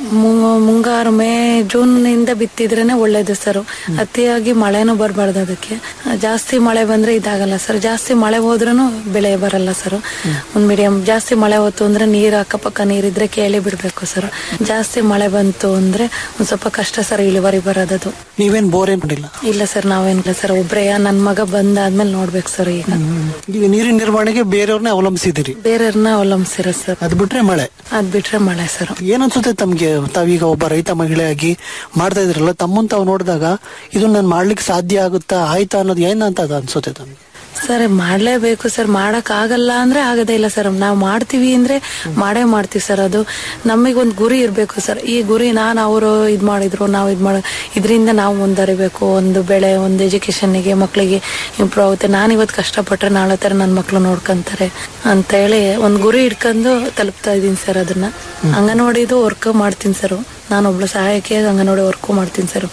ಮು- ಮುಂಗಾರು ಮೇ ಜೂನ್ ಇಂದ ಬಿತ್ತಿದ್ರೇನೆ ಒಳ್ಳೇದು ಸರ್ ಅತಿಯಾಗಿ ಮಳೆನೂ ಬರಬಾರ್ದು ಅದಕ್ಕೆ ಜಾಸ್ತಿ ಮಳೆ ಬಂದ್ರೆ ಇದಾಗಲ್ಲ ಸರ್ ಜಾಸ್ತಿ ಮಳೆ ಹೋದ್ರೂ ಬೆಳೆ ಬರಲ್ಲ ಸರ್ ಒಂದ್ ಮೀಡಿಯಂ ಜಾಸ್ತಿ ಮಳೆ ಹೋತು ಅಂದ್ರೆ ನೀರ್ ಅಕ್ಕಪಕ್ಕ ನೀರಿದ್ರೆ ಕೇಳಿ ಬಿಡ್ಬೇಕು ಸರ್ ಜಾಸ್ತಿ ಮಳೆ ಬಂತು ಅಂದ್ರೆ ಒಂದ್ ಸ್ವಲ್ಪ ಕಷ್ಟ ಸರ್ ಇಳುವರಿ ಬರೋದದು ನೀವೇನ್ ಬೋರ್ ಏನ್ ಮಾಡಿಲ್ಲ ಇಲ್ಲ ಸರ್ ನಾವೇನಿಲ್ಲ ಸರ್ ಒಬ್ರೇ ನನ್ ಮಗ ಬಂದಾದ್ಮೇಲೆ ನೋಡ್ಬೇಕು ಸರ್ ಈಗ ಈಗ ನೀರಿನ ನಿರ್ವಹಣೆಗೆ ಬೇರೆಯವ್ರನ್ನೇ ಅವಲಂಬಿಸಿದಿರಿ ಬೇರೆಯವ್ರನ್ನ ಅವಲಂಬಿಸಿರ ಸರ್ ಅದ್ ಬಿಟ್ರೆ ಮಳೆ ಅದ್ ಬಿಟ್ರೆ ಮಳೆ ಸರ್ ಏನ್ ಅನ್ಸುತ್ತೆ ತಮ್ಗೆ ತಾವೀಗ ಒಬ್ಬ ರೈತ ಮಹಿಳೆಯಾಗಿ ಮಾಡ್ತಾ ಇದ್ರಲ್ಲ ತಮ್ಮನ್ ತಾವು ನೋಡಿದಾಗ ಇದು ನಾನು ಮಾಡ್ಲಿಕ್ಕೆ ಸಾಧ್ಯ ಆಗುತ್ತಾ ಆಯ್ತಾ ಅನ್ನೋದು ಏನಂತ ಅದು ಅನ್ಸುತ್ತೆ ತಮ್ಗೆ ಸರ್ ಮಾಡ್ಲೇಬೇಕು ಸರ್ ಮಾಡಕ್ ಆಗಲ್ಲ ಅಂದ್ರೆ ಆಗದೇ ಇಲ್ಲ ಸರ್ ನಾವು ಮಾಡ್ತೀವಿ ಅಂದ್ರೆ ಮಾಡೇ ಮಾಡ್ತೀವಿ ಸರ್ ಅದು ನಮಗೆ ಒಂದು ಗುರಿ ಇರಬೇಕು ಸರ್ ಈ ಗುರಿ ನಾನು ಅವರು ಇದ್ ಮಾಡಿದ್ರು ನಾವು ಇದ್ ಮಾಡ ಇದರಿಂದ ನಾವು ಮುಂದರಿಬೇಕು ಒಂದು ಬೆಳೆ ಒಂದು ಎಜುಕೇಶನ್ಗೆ ಮಕ್ಕಳಿಗೆ ಇಂಪ್ರೂವ್ ಆಗುತ್ತೆ ನಾನು ಇವತ್ತು ಕಷ್ಟಪಟ್ರೆ ನಾಳೆ ತರ ನನ್ನ ಮಕ್ಕಳು ನೋಡ್ಕೊಂತಾರೆ ಅಂತ ಹೇಳಿ ಒಂದು ಗುರಿ ಇಟ್ಕೊಂಡು ತಲುಪ್ತಾ ಇದೀನಿ ಸರ್ ಅದನ್ನ ಅಂಗನವಾಡಿದು ವರ್ಕ್ ಮಾಡ್ತೀನಿ ಸರ್ ನಾನು ಒಬ್ಳು ಸಹಾಯಕಿಯಾಗಿ ಅಂಗನವಾಡಿ ವರ್ಕು ಮಾಡ್ತೀನಿ ಸರ್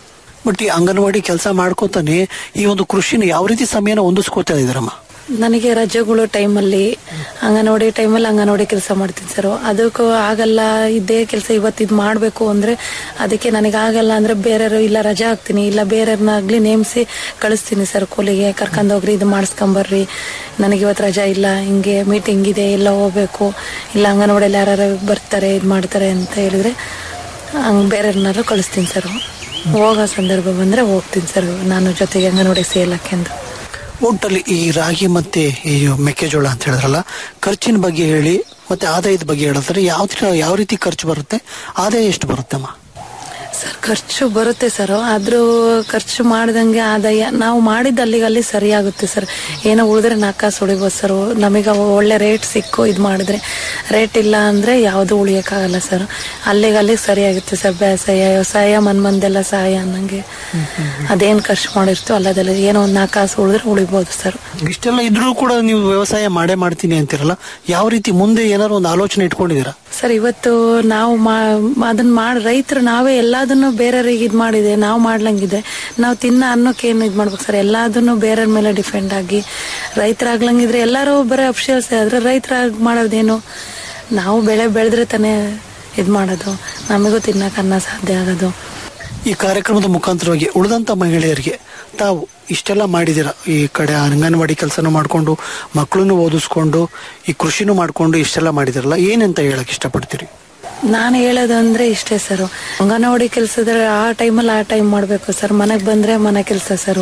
ಬಟ್ ಈ ಅಂಗನವಾಡಿ ಕೆಲಸ ಮಾಡ್ಕೋತಾನೆ ಈ ಒಂದು ಕೃಷಿನ ಯಾವ ರೀತಿ ಸಮಯನ ಹೊಂದಿಸ್ಕೋತಾ ಇದಾರಮ್ಮ ನನಗೆ ರಜೆಗಳು ಟೈಮಲ್ಲಿ ಅಂಗನವಾಡಿ ಟೈಮಲ್ಲಿ ಅಂಗನವಾಡಿ ಕೆಲಸ ಮಾಡ್ತೀನಿ ಸರ್ ಅದಕ್ಕೂ ಆಗಲ್ಲ ಇದೇ ಕೆಲಸ ಇವತ್ತು ಇದು ಮಾಡಬೇಕು ಅಂದ್ರೆ ಅದಕ್ಕೆ ನನಗೆ ಆಗಲ್ಲ ಅಂದ್ರೆ ಬೇರೆಯವರು ಇಲ್ಲ ರಜೆ ಹಾಕ್ತೀನಿ ಇಲ್ಲ ಬೇರೆಯವ್ರನ್ನಾಗ್ಲಿ ನೇಮಿಸಿ ಕಳಿಸ್ತೀನಿ ಸರ್ ಕೂಲಿಗೆ ಕರ್ಕೊಂಡೋಗ್ರಿ ಇದು ಮಾಡಿಸ್ಕೊಂಬರ್ರಿ ನನಗೆ ಇವತ್ತು ರಜಾ ಇಲ್ಲ ಹಿಂಗೆ ಮೀಟಿಂಗ್ ಇದೆ ಎಲ್ಲ ಹೋಗ್ಬೇಕು ಇಲ್ಲ ಅಂಗನವಾಡಿಯಲ್ಲಿ ಯಾರು ಬರ್ತಾರೆ ಇದು ಮಾಡ್ತಾರೆ ಅಂತ ಹೇಳಿದ್ರೆ ಹಂಗೆ ಬೇರೆಯವ್ರನ್ನಾರು ಕಳಿಸ್ತೀನಿ ಸರ್ ಹೋಗೋ ಸಂದರ್ಭ ಬಂದ್ರೆ ಹೋಗ್ತೀನಿ ಸರ್ ನಾನು ಜೊತೆಗೆ ಅಂಗನವಾಡಿ ಸೇಲಕ್ಕೆ ಅಂತ ಒಟ್ಟಲ್ಲಿ ಈ ರಾಗಿ ಮತ್ತೆ ಈ ಮೆಕ್ಕೆಜೋಳ ಅಂತ ಹೇಳಿದ್ರಲ್ಲ ಖರ್ಚಿನ ಬಗ್ಗೆ ಹೇಳಿ ಮತ್ತೆ ಆದಾಯದ ಬಗ್ಗೆ ಹೇಳಿದ್ರೆ ಯಾವ ತರ- ಯಾವ ರೀತಿ ಖರ್ಚು ಬರುತ್ತೆ ಆದಾಯ ಎಷ್ಟು ಬರುತ್ತಮ್ಮ ಸರ್ ಖರ್ಚು ಬರುತ್ತೆ ಸರ್ ಆದ್ರೂ ಖರ್ಚು ಮಾಡ್ದಂಗೆ ಆದಾಯ ನಾವು ಮಾಡಿದ ಅಲ್ಲಿಗೆ ಅಲ್ಲಿ ಸರಿಯಾಗುತ್ತೆ ಸರ್ ಏನೋ ಉಳಿದ್ರೆ ನಾಲ್ಕು ಕಾಸು ಉಳಿಬೋದು ಸರ್ ನಮಗೆ ಒಳ್ಳೆ ರೇಟ್ ಸಿಕ್ಕು ಇದು ಮಾಡಿದ್ರೆ ರೇಟ್ ಇಲ್ಲ ಅಂದ್ರೆ ಯಾವುದು ಉಳಿಯಕ್ಕಾಗಲ್ಲ ಸರ್ ಅಲ್ಲಿಗೆ ಅಲ್ಲಿಗೆ ಸರಿಯಾಗುತ್ತೆ ಸರ್ ಬೇಸಾಯ ವ್ಯವಸಾಯ ಮನ್ ಮಂದೆಲ್ಲ ಸಹಾಯ ಅನ್ನಂಗೆ ಅದೇನು ಖರ್ಚು ಮಾಡಿರ್ತೋ ಅಲ್ಲದಲ್ಲ ಏನೋ ಒಂದು ನಾಲ್ಕು ಕಾಸು ಉಳಿದ್ರೆ ಉಳಿಬೋದು ಸರ್ ಇಷ್ಟೆಲ್ಲ ಇದ್ರೂ ಕೂಡ ನೀವು ವ್ಯವಸಾಯ ಮಾಡೇ ಮಾಡ್ತೀನಿ ಅಂತಿರಲ್ಲ ಯಾವ ರೀತಿ ಮುಂದೆ ಏನಾದ್ರು ಒಂದು ಆಲೋಚನೆ ಇಟ್ಕೊಂಡಿದ್ದೀರಾ ಸರ್ ಇವತ್ತು ನಾವು ಮಾ- ಅದನ್ನ ಮಾಡಿ ರೈತರು ನಾವೇ ಎಲ್ಲದನ್ನು ಬೇರೆಯವ್ರಿಗೆ ಇದು ಮಾಡಿದೆ ನಾವು ಮಾಡ್ಲಂಗಿದೆ ನಾವು ತಿನ್ನ ಅನ್ನಕ್ಕೆ ಏನು ಇದು ಮಾಡ್ಬೇಕು ಸರ್ ಎಲ್ಲದನ್ನು ಬೇರೆಯವ್ರ ಮೇಲೆ ಡಿಪೆಂಡ್ ಆಗಿ ರೈತರಾಗ್ಲಂಗಿದ್ರೆ ಎಲ್ಲರೂ ಬರೀ ಅಫಿಷಿಯಲ್ಸ್ ಆದ್ರೆ ರೈತರಾಗಿ ಮಾಡೋದೇನು ನಾವು ಬೆಳೆ ಬೆಳೆದ್ರೆ ತಾನೇ ಇದು ಮಾಡೋದು ನಮಗೂ ತಿನ್ನಕ್ಕೆ ಅನ್ನ ಸಾಧ್ಯ ಆಗೋದು ಈ ಕಾರ್ಯಕ್ರಮದ ಮುಖಾಂತರವಾಗಿ ಉಳಿದಂತ ಮಹಿಳೆಯರಿಗೆ ತಾವು ಇಷ್ಟೆಲ್ಲ ಮಾಡಿದಿರ ಈ ಕಡೆ ಅಂಗನವಾಡಿ ಕೆಲಸನೂ ಮಾಡ್ಕೊಂಡು ಮಕ್ಕಳನ್ನು ಓದಿಸ್ಕೊಂಡು ಈ ಕೃಷಿನೂ ಮಾಡ್ಕೊಂಡು ಇಷ್ಟೆಲ್ಲ ಮಾಡಿದಿರಲ್ಲ ಏನಂತ ಹೇಳಕ್ ಇಷ್ಟಪಡ್ತೀರಿ ನಾನು ಹೇಳೋದು ಅಂದ್ರೆ ಇಷ್ಟೇ ಸರ್ ಅಂಗನವಾಡಿ ಕೆಲಸದ ಆ ಟೈಮಲ್ಲಿ ಆ ಟೈಮ್ ಮಾಡಬೇಕು ಸರ್ ಮನೆಗೆ ಬಂದ್ರೆ ಮನೆ ಕೆಲಸ ಸರ್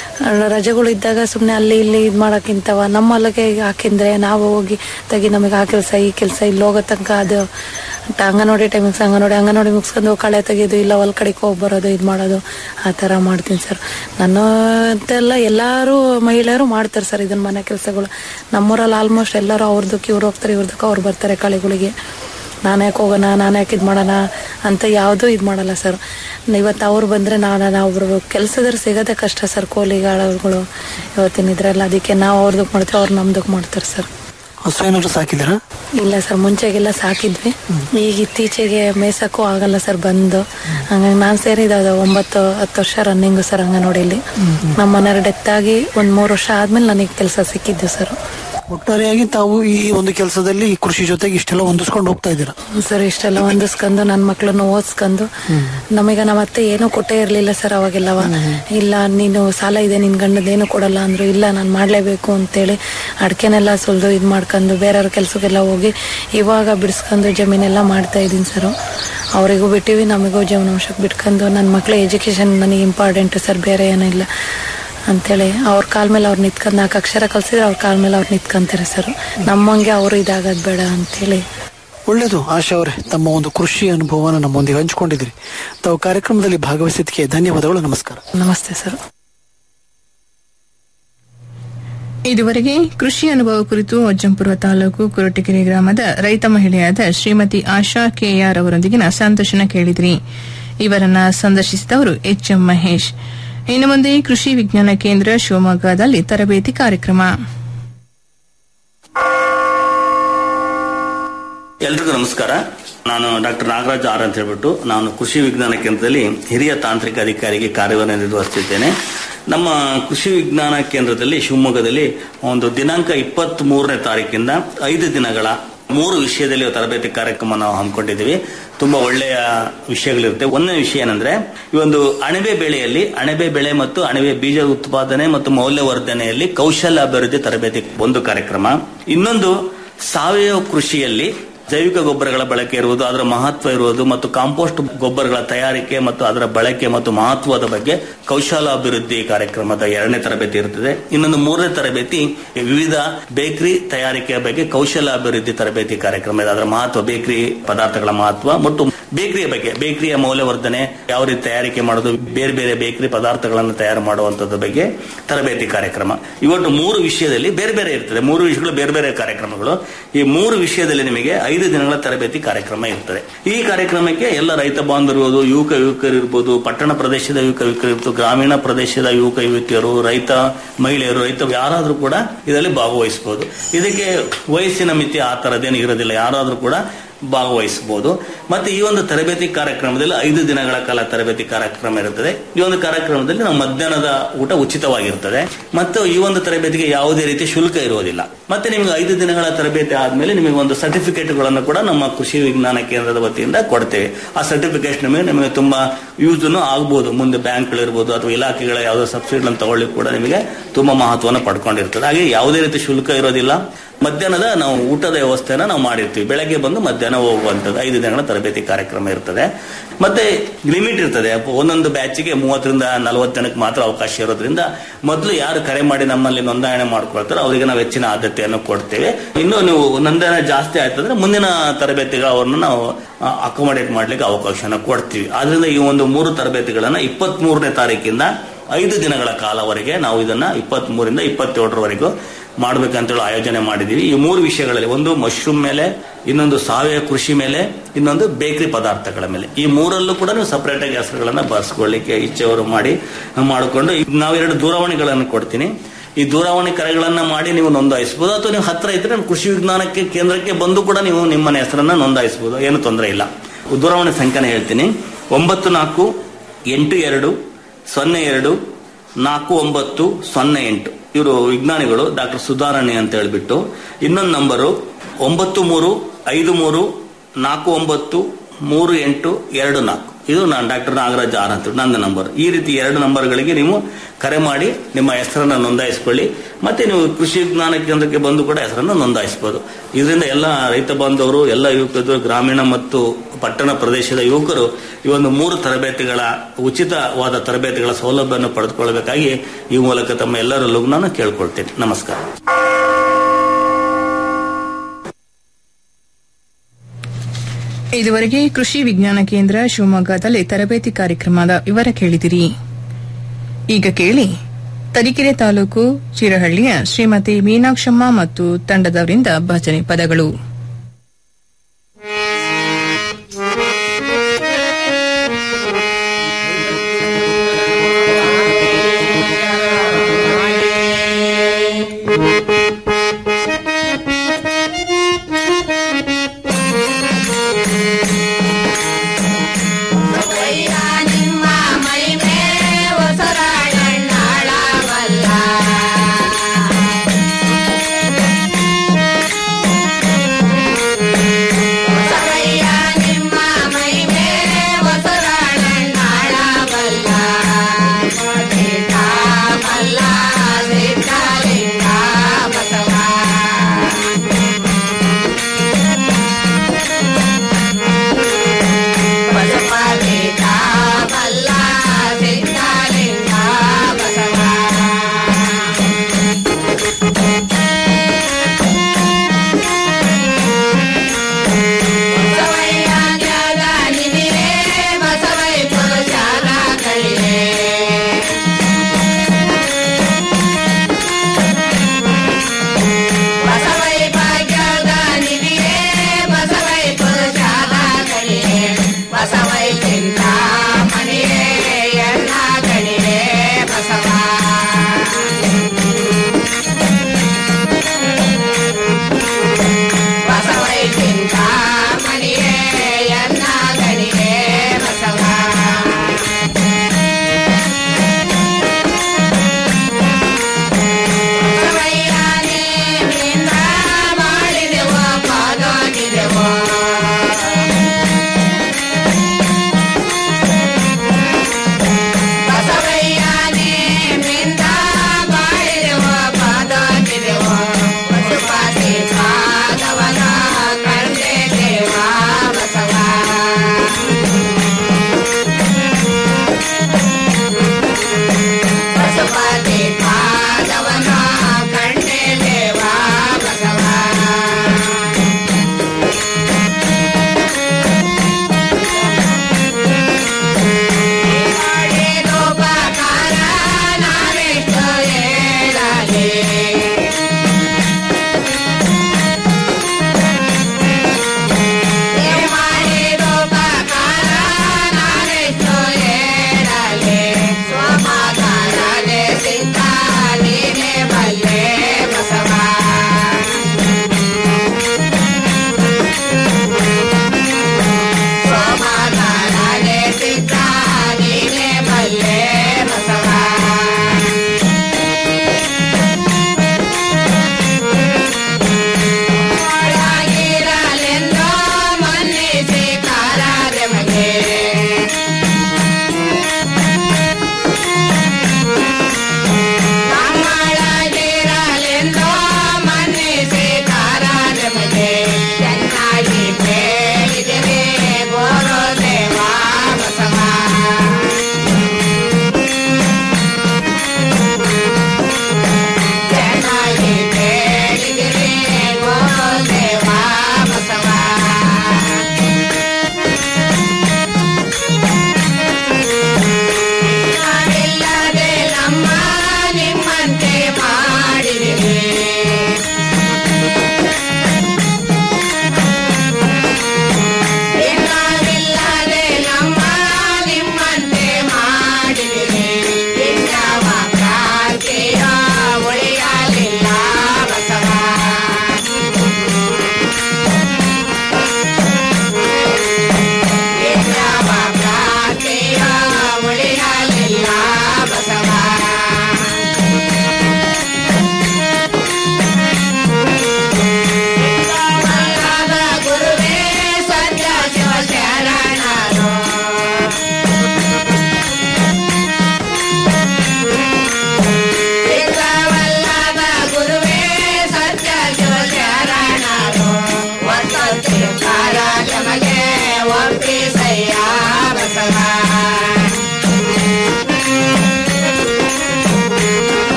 ರಜೆಗಳು ಇದ್ದಾಗ ಸುಮ್ಮನೆ ಅಲ್ಲಿ ಇಲ್ಲಿ ಇದು ಮಾಡೋಕ್ಕಿಂತವ ನಮ್ಮ ಹೊಲಕ್ಕೆ ಹಾಕಿದ್ರೆ ನಾವು ಹೋಗಿ ತೆಗಿ ನಮಗೆ ಆ ಕೆಲಸ ಈ ಕೆಲಸ ಇಲ್ಲಿ ಹೋಗೋ ತನಕ ಅದು ಟ- ಅಂಗನವಾಡಿ ಟೈಮಿಂಗ್ಸ್ ಅಂಗನವಾಡಿ ಅಂಗನವಾಡಿ ಮುಗಿಸ್ಕೊಂಡು ಕಳೆ ತೆಗೆಯೋದು ಇಲ್ಲ ಹೊಲ ಕಡೆಗೆ ಹೋಗಿ ಬರೋದು ಇದು ಮಾಡೋದು ಆ ಥರ ಮಾಡ್ತೀನಿ ಸರ್ ನನ್ನದೆಲ್ಲ ಎಲ್ಲರೂ ಮಹಿಳೆಯರು ಮಾಡ್ತಾರೆ ಸರ್ ಇದನ್ನ ಮನೆ ಕೆಲಸಗಳು ನಮ್ಮೂರಲ್ಲಿ ಆಲ್ಮೋಸ್ಟ್ ಎಲ್ಲರೂ ಅವ್ರದಕ್ಕೆ ಇವ್ರು ಹೋಗ್ತಾರೆ ಇವ್ರದಕ್ಕೆ ಅವ್ರು ಬರ್ತಾರೆ ಕಳೆಗಳಿಗೆ ನಾನು ಯಾಕೆ ಹೋಗೋಣ ನಾನು ಯಾಕೆ ಇದು ಮಾಡೋಣ ಅಂತ ಯಾವುದೂ ಇದು ಮಾಡಲ್ಲ ಸರ್ ಇವತ್ತು ಅವ್ರು ಬಂದರೆ ನಾನು ನಾವು ಕೆಲಸದಲ್ಲಿ ಸಿಗೋದೇ ಕಷ್ಟ ಸರ್ ಕೂಲಿಗಾಳಗಳು ಇವತ್ತಿನ ಇದ್ರಲ್ಲ ಅದಕ್ಕೆ ನಾವು ಅವ್ರದಕ್ಕೆ ಮಾಡ್ತೀವಿ ಅವ್ರು ನಮ್ದಕ್ಕೆ ಮಾಡ್ತಾರೆ ಸರ್ ಹಸು ಏನಾದ್ರು ಸಾಕಿದ್ದೀರಾ ಇಲ್ಲ ಸರ್ ಮುಂಚೆಗೆಲ್ಲ ಸಾಕಿದ್ವಿ ಈಗ ಇತ್ತೀಚೆಗೆ ಮೇಯ್ಸಕ್ಕೂ ಆಗಲ್ಲ ಸರ್ ಬಂದು ಹಂಗಾಗಿ ನಾನು ಸೇರಿದ ಅದು ಒಂಬತ್ತು ಹತ್ತು ವರ್ಷ ರನ್ನಿಂಗು ಸರ್ ಅಂಗನವಾಡಿಲಿ ನಮ್ಮ ಮನೆಯವ್ರ ಡೆತ್ ಆಗಿ ಒಂದು ಮೂರು ವರ್ಷ ಆದ್ಮೇಲೆ ನನಗೆ ಕೆಲಸ ಸಿಕ್ಕಿದ್ದು ಸರ್ ಒಟ್ಟಾರೆಯಾಗಿ ತಾವು ಈ ಒಂದು ಕೆಲಸದಲ್ಲಿ ಈ ಕೃಷಿ ಜೊತೆಗೆ ಇಷ್ಟೆಲ್ಲ ಹೊಂದಿಸ್ಕೊಂಡು ಹೋಗ್ತಾ ಇದ್ದೀರಾ ಸರ್ ಇಷ್ಟೆಲ್ಲ ಹೊಂದಿಸ್ಕೊಂಡು ನನ್ನ ಮಕ್ಳನ್ನು ಓದಿಸ್ಕೊಂಡು ನಮಗೆ ನಮ್ಮ ಅತ್ತೆ ಏನೂ ಕೊಟ್ಟೇ ಇರಲಿಲ್ಲ ಸರ್ ಅವಾಗೆಲ್ಲವ ಇಲ್ಲ ನೀನು ಸಾಲ ಇದೆ ನಿನ್ ಗಂಡದೇನು ಕೊಡಲ್ಲ ಅಂದ್ರು ಇಲ್ಲ ನಾನು ಮಾಡ್ಲೇಬೇಕು ಅಂತೇಳಿ ಅಡ್ಕೆನೆಲ್ಲ ಸುಲ್ದು ಇದು ಮಾಡ್ಕೊಂಡು ಬೇರೆಯವ್ರ ಕೆಲ್ಸಕ್ಕೆಲ್ಲ ಹೋಗಿ ಇವಾಗ ಬಿಡಿಸ್ಕೊಂಡು ಜಮೀನೆಲ್ಲ ಮಾಡ್ತಾ ಇದ್ದೀನಿ ಸರ್ ಅವರಿಗೂ ಬಿಟ್ಟಿವಿ ನಮಗೂ ಜೀವನಾಂಶಕ್ಕೆ ಬಿಟ್ಕೊಂಡು ನನ್ನ ಮಕ್ಳ ಎಜುಕೇಶನ್ ನನಗೆ ಇಂಪಾರ್ಟೆಂಟ್ ಸರ್ ಬೇರೆ ಏನಿಲ್ಲ ಅಂತೇಳಿ ಅವ್ರ ಕಾಲ್ ಮೇಲೆ ಅವ್ರು ನಿಂತ್ಕೊಂಡು ನಾಲ್ಕು ಅಕ್ಷರ ಕಲ್ಸಿದ್ರೆ ಅವ್ರ ಕಾಲ್ ಮೇಲೆ ಅವ್ರು ನಿಂತ್ಕೊಂತಾರೆ ಸರ್ ನಮ್ಮಂಗೆ ಅವರು ಇದಾಗದ್ ಬೇಡ ಅಂತೇಳಿ ಒಳ್ಳೇದು ಆಶಾ ಅವರೇ ತಮ್ಮ ಒಂದು ಕೃಷಿ ಅನುಭವನ ನಮ್ಮೊಂದಿಗೆ ಹಂಚಿಕೊಂಡಿದ್ರಿ ತಾವು ಕಾರ್ಯಕ್ರಮದಲ್ಲಿ ಭಾಗವಹಿಸಿದ್ದಕ್ಕೆ ಧನ್ಯವಾದಗಳು ನಮಸ್ಕಾರ ನಮಸ್ತೆ ಸರ್ ಇದುವರೆಗೆ ಕೃಷಿ ಅನುಭವ ಕುರಿತು ಅಜ್ಜಂಪುರ ತಾಲೂಕು ಕುರಟಗೆರೆ ಗ್ರಾಮದ ರೈತ ಮಹಿಳೆಯಾದ ಶ್ರೀಮತಿ ಆಶಾ ಕೆಆರ್ ಅವರೊಂದಿಗಿನ ಸಂದರ್ಶನ ಕೇಳಿದ್ರಿ ಇವರನ್ನ ಸಂದರ್ಶಿಸಿದವರು ಎಚ್ ಎಂ ಮಹೇಶ್ ಇನ್ನು ಮುಂದೆ ಕೃಷಿ ವಿಜ್ಞಾನ ಕೇಂದ್ರ ಶಿವಮೊಗ್ಗದಲ್ಲಿ ತರಬೇತಿ ಕಾರ್ಯಕ್ರಮ ಎಲ್ರಿಗೂ ನಮಸ್ಕಾರ ನಾನು ಡಾಕ್ಟರ್ ನಾಗರಾಜ್ ಆರ್ ಅಂತ ಹೇಳ್ಬಿಟ್ಟು ನಾನು ಕೃಷಿ ವಿಜ್ಞಾನ ಕೇಂದ್ರದಲ್ಲಿ ಹಿರಿಯ ತಾಂತ್ರಿಕ ಅಧಿಕಾರಿಗೆ ಕಾರ್ಯವನ್ನು ನಿರ್ವಹಿಸುತ್ತಿದ್ದೇನೆ ನಮ್ಮ ಕೃಷಿ ವಿಜ್ಞಾನ ಕೇಂದ್ರದಲ್ಲಿ ಶಿವಮೊಗ್ಗದಲ್ಲಿ ಒಂದು ದಿನಾಂಕ ಇಪ್ಪತ್ತ್ ಮೂರನೇ ತಾರೀಕಿಂದ ಐದು ದಿನಗಳ ಮೂರು ವಿಷಯದಲ್ಲಿ ತರಬೇತಿ ಕಾರ್ಯಕ್ರಮ ನಾವು ಹಮ್ಮಿಕೊಂಡಿದ್ದೀವಿ ತುಂಬಾ ಒಳ್ಳೆಯ ವಿಷಯಗಳಿರುತ್ತೆ ಒಂದನೇ ವಿಷಯ ಏನಂದ್ರೆ ಈ ಒಂದು ಅಣಬೆ ಬೆಳೆಯಲ್ಲಿ ಅಣಬೆ ಬೆಳೆ ಮತ್ತು ಅಣಬೆ ಬೀಜ ಉತ್ಪಾದನೆ ಮತ್ತು ಮೌಲ್ಯವರ್ಧನೆಯಲ್ಲಿ ಕೌಶಲ್ಯ ಅಭಿವೃದ್ಧಿ ತರಬೇತಿ ಒಂದು ಕಾರ್ಯಕ್ರಮ ಇನ್ನೊಂದು ಸಾವಯವ ಕೃಷಿಯಲ್ಲಿ ಜೈವಿಕ ಗೊಬ್ಬರಗಳ ಬಳಕೆ ಇರುವುದು ಅದರ ಮಹತ್ವ ಇರುವುದು ಮತ್ತು ಕಾಂಪೋಸ್ಟ್ ಗೊಬ್ಬರಗಳ ತಯಾರಿಕೆ ಮತ್ತು ಅದರ ಬಳಕೆ ಮತ್ತು ಮಹತ್ವದ ಬಗ್ಗೆ ಕೌಶಲ ಅಭಿವೃದ್ಧಿ ಕಾರ್ಯಕ್ರಮದ ಎರಡನೇ ತರಬೇತಿ ಇರುತ್ತದೆ ಇನ್ನೊಂದು ಮೂರನೇ ತರಬೇತಿ ವಿವಿಧ ಬೇಕರಿ ತಯಾರಿಕೆಯ ಬಗ್ಗೆ ಕೌಶಲ ಅಭಿವೃದ್ಧಿ ತರಬೇತಿ ಕಾರ್ಯಕ್ರಮ ಇದೆ ಅದರ ಮಹತ್ವ ಬೇಕರಿ ಪದಾರ್ಥಗಳ ಮಹತ್ವ ಮತ್ತು ಬೇಕರಿಯ ಬಗ್ಗೆ ಬೇಕರಿಯ ಮೌಲ್ಯವರ್ಧನೆ ಯಾವ ರೀತಿ ತಯಾರಿಕೆ ಮಾಡೋದು ಬೇರೆ ಬೇರೆ ಬೇಕರಿ ಪದಾರ್ಥಗಳನ್ನು ತಯಾರು ಮಾಡುವಂತದ್ರ ಬಗ್ಗೆ ತರಬೇತಿ ಕಾರ್ಯಕ್ರಮ ಇವತ್ತು ಮೂರು ವಿಷಯದಲ್ಲಿ ಬೇರೆ ಬೇರೆ ಇರ್ತದೆ ಮೂರು ವಿಷಯಗಳು ಬೇರೆ ಬೇರೆ ಕಾರ್ಯಕ್ರಮಗಳು ಈ ಮೂರು ವಿಷಯದಲ್ಲಿ ನಿಮಗೆ ಐದು ದಿನಗಳ ತರಬೇತಿ ಕಾರ್ಯಕ್ರಮ ಇರ್ತದೆ ಈ ಕಾರ್ಯಕ್ರಮಕ್ಕೆ ಎಲ್ಲ ರೈತ ಬಾಂಧವರು ಇರ್ಬೋದು ಯುವಕ ಯುವಕರು ಇರ್ಬೋದು ಪಟ್ಟಣ ಪ್ರದೇಶದ ಯುವಕ ಯುವಕರು ಇರ್ಬೋದು ಗ್ರಾಮೀಣ ಪ್ರದೇಶದ ಯುವಕ ಯುವತಿಯರು ರೈತ ಮಹಿಳೆಯರು ರೈತ ಯಾರಾದ್ರೂ ಕೂಡ ಇದರಲ್ಲಿ ಭಾಗವಹಿಸಬಹುದು ಇದಕ್ಕೆ ವಯಸ್ಸಿನ ಮಿತಿ ಆ ತರದೇನು ಇರೋದಿಲ್ಲ ಯಾರಾದ್ರೂ ಕೂಡ ಭಾಗವಹಿಸಬಹುದು ಮತ್ತೆ ಈ ಒಂದು ತರಬೇತಿ ಕಾರ್ಯಕ್ರಮದಲ್ಲಿ ಐದು ದಿನಗಳ ಕಾಲ ತರಬೇತಿ ಕಾರ್ಯಕ್ರಮ ಇರುತ್ತದೆ ಈ ಒಂದು ಕಾರ್ಯಕ್ರಮದಲ್ಲಿ ನಾವು ಮಧ್ಯಾಹ್ನದ ಊಟ ಉಚಿತವಾಗಿರುತ್ತದೆ ಮತ್ತು ಈ ಒಂದು ತರಬೇತಿಗೆ ಯಾವುದೇ ರೀತಿ ಶುಲ್ಕ ಇರುವುದಿಲ್ಲ ಮತ್ತೆ ನಿಮಗೆ ಐದು ದಿನಗಳ ತರಬೇತಿ ಆದ್ಮೇಲೆ ನಿಮಗೆ ಒಂದು ಸರ್ಟಿಫಿಕೇಟ್ಗಳನ್ನು ಕೂಡ ನಮ್ಮ ಕೃಷಿ ವಿಜ್ಞಾನ ಕೇಂದ್ರದ ವತಿಯಿಂದ ಕೊಡ್ತೇವೆ ಆ ಸರ್ಟಿಫಿಕೇಟ್ ನಿಮಗೆ ನಿಮಗೆ ತುಂಬಾ ಯೂಸ್ ಆಗ್ಬೋದು ಮುಂದೆ ಬ್ಯಾಂಕ್ಗಳಿರ್ಬೋದು ಅಥವಾ ಇಲಾಖೆಗಳ ಯಾವುದೋ ಸಬ್ಸಿಡಿಗಳನ್ನು ತಗೊಳ್ಳಿ ಕೂಡ ನಿಮಗೆ ತುಂಬಾ ಮಹತ್ವವನ್ನು ಪಡ್ಕೊಂಡಿರ್ತದೆ ಹಾಗೆ ಯಾವುದೇ ರೀತಿ ಶುಲ್ಕ ಇರೋದಿಲ್ಲ ಮಧ್ಯಾಹ್ನದ ನಾವು ಊಟದ ವ್ಯವಸ್ಥೆನ ನಾವು ಮಾಡಿರ್ತೀವಿ ಬೆಳಗ್ಗೆ ಬಂದು ಮಧ್ಯಾಹ್ನ ಹೋಗುವಂಥದ್ದು ಐದು ದಿನಗಳ ತರಬೇತಿ ಕಾರ್ಯಕ್ರಮ ಇರ್ತದೆ ಮತ್ತೆ ಲಿಮಿಟ್ ಇರ್ತದೆ ಒಂದೊಂದು ಬ್ಯಾಚಿಗೆ ಮೂವತ್ತರಿಂದ ನಲವತ್ತು ಜನಕ್ಕೆ ಮಾತ್ರ ಅವಕಾಶ ಇರೋದ್ರಿಂದ ಮೊದಲು ಯಾರು ಕರೆ ಮಾಡಿ ನಮ್ಮಲ್ಲಿ ನೋಂದಣಿ ಮಾಡ್ಕೊಳ್ತಾರೋ ಅವರಿಗೆ ನಾವು ಹೆಚ್ಚಿನ ಆದ್ಯತೆಯನ್ನು ಕೊಡ್ತೇವೆ ಇನ್ನು ನೀವು ನೋಂದಣಿ ಜಾಸ್ತಿ ಆಯ್ತಂದ್ರೆ ಮುಂದಿನ ತರಬೇತಿಗಳು ಅವ್ರನ್ನ ನಾವು ಅಕೊಮಡೇಟ್ ಮಾಡ್ಲಿಕ್ಕೆ ಅವಕಾಶನ ಕೊಡ್ತೀವಿ ಆದ್ರಿಂದ ಈ ಒಂದು ಮೂರು ತರಬೇತಿಗಳನ್ನ ಇಪ್ಪತ್ತ್ ಮೂರನೇ ತಾರೀಕಿಂದ ಐದು ದಿನಗಳ ಕಾಲವರೆಗೆ ನಾವು ಇದನ್ನ ಇಪ್ಪತ್ತ್ ಮೂರಿಂದ ಇಪ್ಪತ್ತೇಳರವರೆಗೂ ಮಾಡ್ಬೇಕಂತೇಳಿ ಆಯೋಜನೆ ಮಾಡಿದೀವಿ ಈ ಮೂರು ವಿಷಯಗಳಲ್ಲಿ ಒಂದು ಮಶ್ರೂಮ್ ಮೇಲೆ ಇನ್ನೊಂದು ಸಾವಯವ ಕೃಷಿ ಮೇಲೆ ಇನ್ನೊಂದು ಬೇಕರಿ ಪದಾರ್ಥಗಳ ಮೇಲೆ ಈ ಮೂರಲ್ಲೂ ಕೂಡ ನೀವು ಸಪರೇಟ್ ಆಗಿ ಹೆಸರುಗಳನ್ನ ಬರ್ಸ್ಕೊಳ್ಳಿಕ್ಕೆ ಇಚ್ಛೆಯವರು ಮಾಡಿ ಮಾಡಿಕೊಂಡು ನಾವೆರಡು ದೂರವಾಣಿಗಳನ್ನು ಕೊಡ್ತೀನಿ ಈ ದೂರವಾಣಿ ಕರೆಗಳನ್ನ ಮಾಡಿ ನೀವು ನೋಂದಾಯಿಸಬಹುದು ಅಥವಾ ನೀವು ಹತ್ರ ಇದ್ರೆ ನಮ್ಮ ಕೃಷಿ ವಿಜ್ಞಾನಕ್ಕೆ ಕೇಂದ್ರಕ್ಕೆ ಬಂದು ಕೂಡ ನೀವು ನಿಮ್ಮ ಹೆಸರನ್ನ ನೋಂದಾಯಿಸಬಹುದು ಏನು ತೊಂದರೆ ಇಲ್ಲ ದೂರವಾಣಿ ಸಂಖ್ಯೆನ ಹೇಳ್ತೀನಿ ಒಂಬತ್ತು ನಾಲ್ಕು ಎಂಟು ಎರಡು ಸೊನ್ನೆ ಎರಡು ನಾಲ್ಕು ಒಂಬತ್ತು ಸೊನ್ನೆ ಎಂಟು ಇವರು ವಿಜ್ಞಾನಿಗಳು ಡಾಕ್ಟರ್ ಸುಧಾರಣಿ ಅಂತ ಹೇಳ್ಬಿಟ್ಟು ಇನ್ನೊಂದು ನಂಬರು ಒಂಬತ್ತು ಮೂರು ಐದು ಮೂರು ನಾಲ್ಕು ಒಂಬತ್ತು ಮೂರು ಎಂಟು ಎರಡು ನಾಲ್ಕು ಇದು ನಾನು ಡಾಕ್ಟರ್ ನಾಗರಾಜ್ ಆರ್ ಅಂತ ನನ್ನ ನಂಬರ್ ಈ ರೀತಿ ಎರಡು ನಂಬರ್ಗಳಿಗೆ ನೀವು ಕರೆ ಮಾಡಿ ನಿಮ್ಮ ಹೆಸರನ್ನು ನೋಂದಾಯಿಸಿಕೊಳ್ಳಿ ಮತ್ತೆ ನೀವು ಕೃಷಿ ವಿಜ್ಞಾನ ಕೇಂದ್ರಕ್ಕೆ ಬಂದು ಕೂಡ ಹೆಸರನ್ನು ನೋಂದಾಯಿಸಬಹುದು ಇದರಿಂದ ಎಲ್ಲ ರೈತ ಬಾಂಧವರು ಎಲ್ಲ ಯುವಕರು ಗ್ರಾಮೀಣ ಮತ್ತು ಪಟ್ಟಣ ಪ್ರದೇಶದ ಯುವಕರು ಈ ಒಂದು ಮೂರು ತರಬೇತಿಗಳ ಉಚಿತವಾದ ತರಬೇತಿಗಳ ಸೌಲಭ್ಯವನ್ನು ಪಡೆದುಕೊಳ್ಳಬೇಕಾಗಿ ಈ ಮೂಲಕ ತಮ್ಮ ಎಲ್ಲರಲ್ಲೂ ನಾನು ಕೇಳ್ಕೊಳ್ತೇನೆ ನಮಸ್ಕಾರ ಇದುವರೆಗೆ ಕೃಷಿ ವಿಜ್ಞಾನ ಕೇಂದ್ರ ಶಿವಮೊಗ್ಗದಲ್ಲಿ ತರಬೇತಿ ಕಾರ್ಯಕ್ರಮದ ವಿವರ ಕೇಳಿದಿರಿ ಈಗ ಕೇಳಿ ತರೀಕೆರೆ ತಾಲೂಕು ಚಿರಹಳ್ಳಿಯ ಶ್ರೀಮತಿ ಮೀನಾಕ್ಷಮ್ಮ ಮತ್ತು ತಂಡದವರಿಂದ ಭಜನೆ ಪದಗಳು ನಿಮ್ಮ ಮೈ ಮೇಲೆ ಒಸರಾಳಣ್ಣಾಳವಲ್ಲ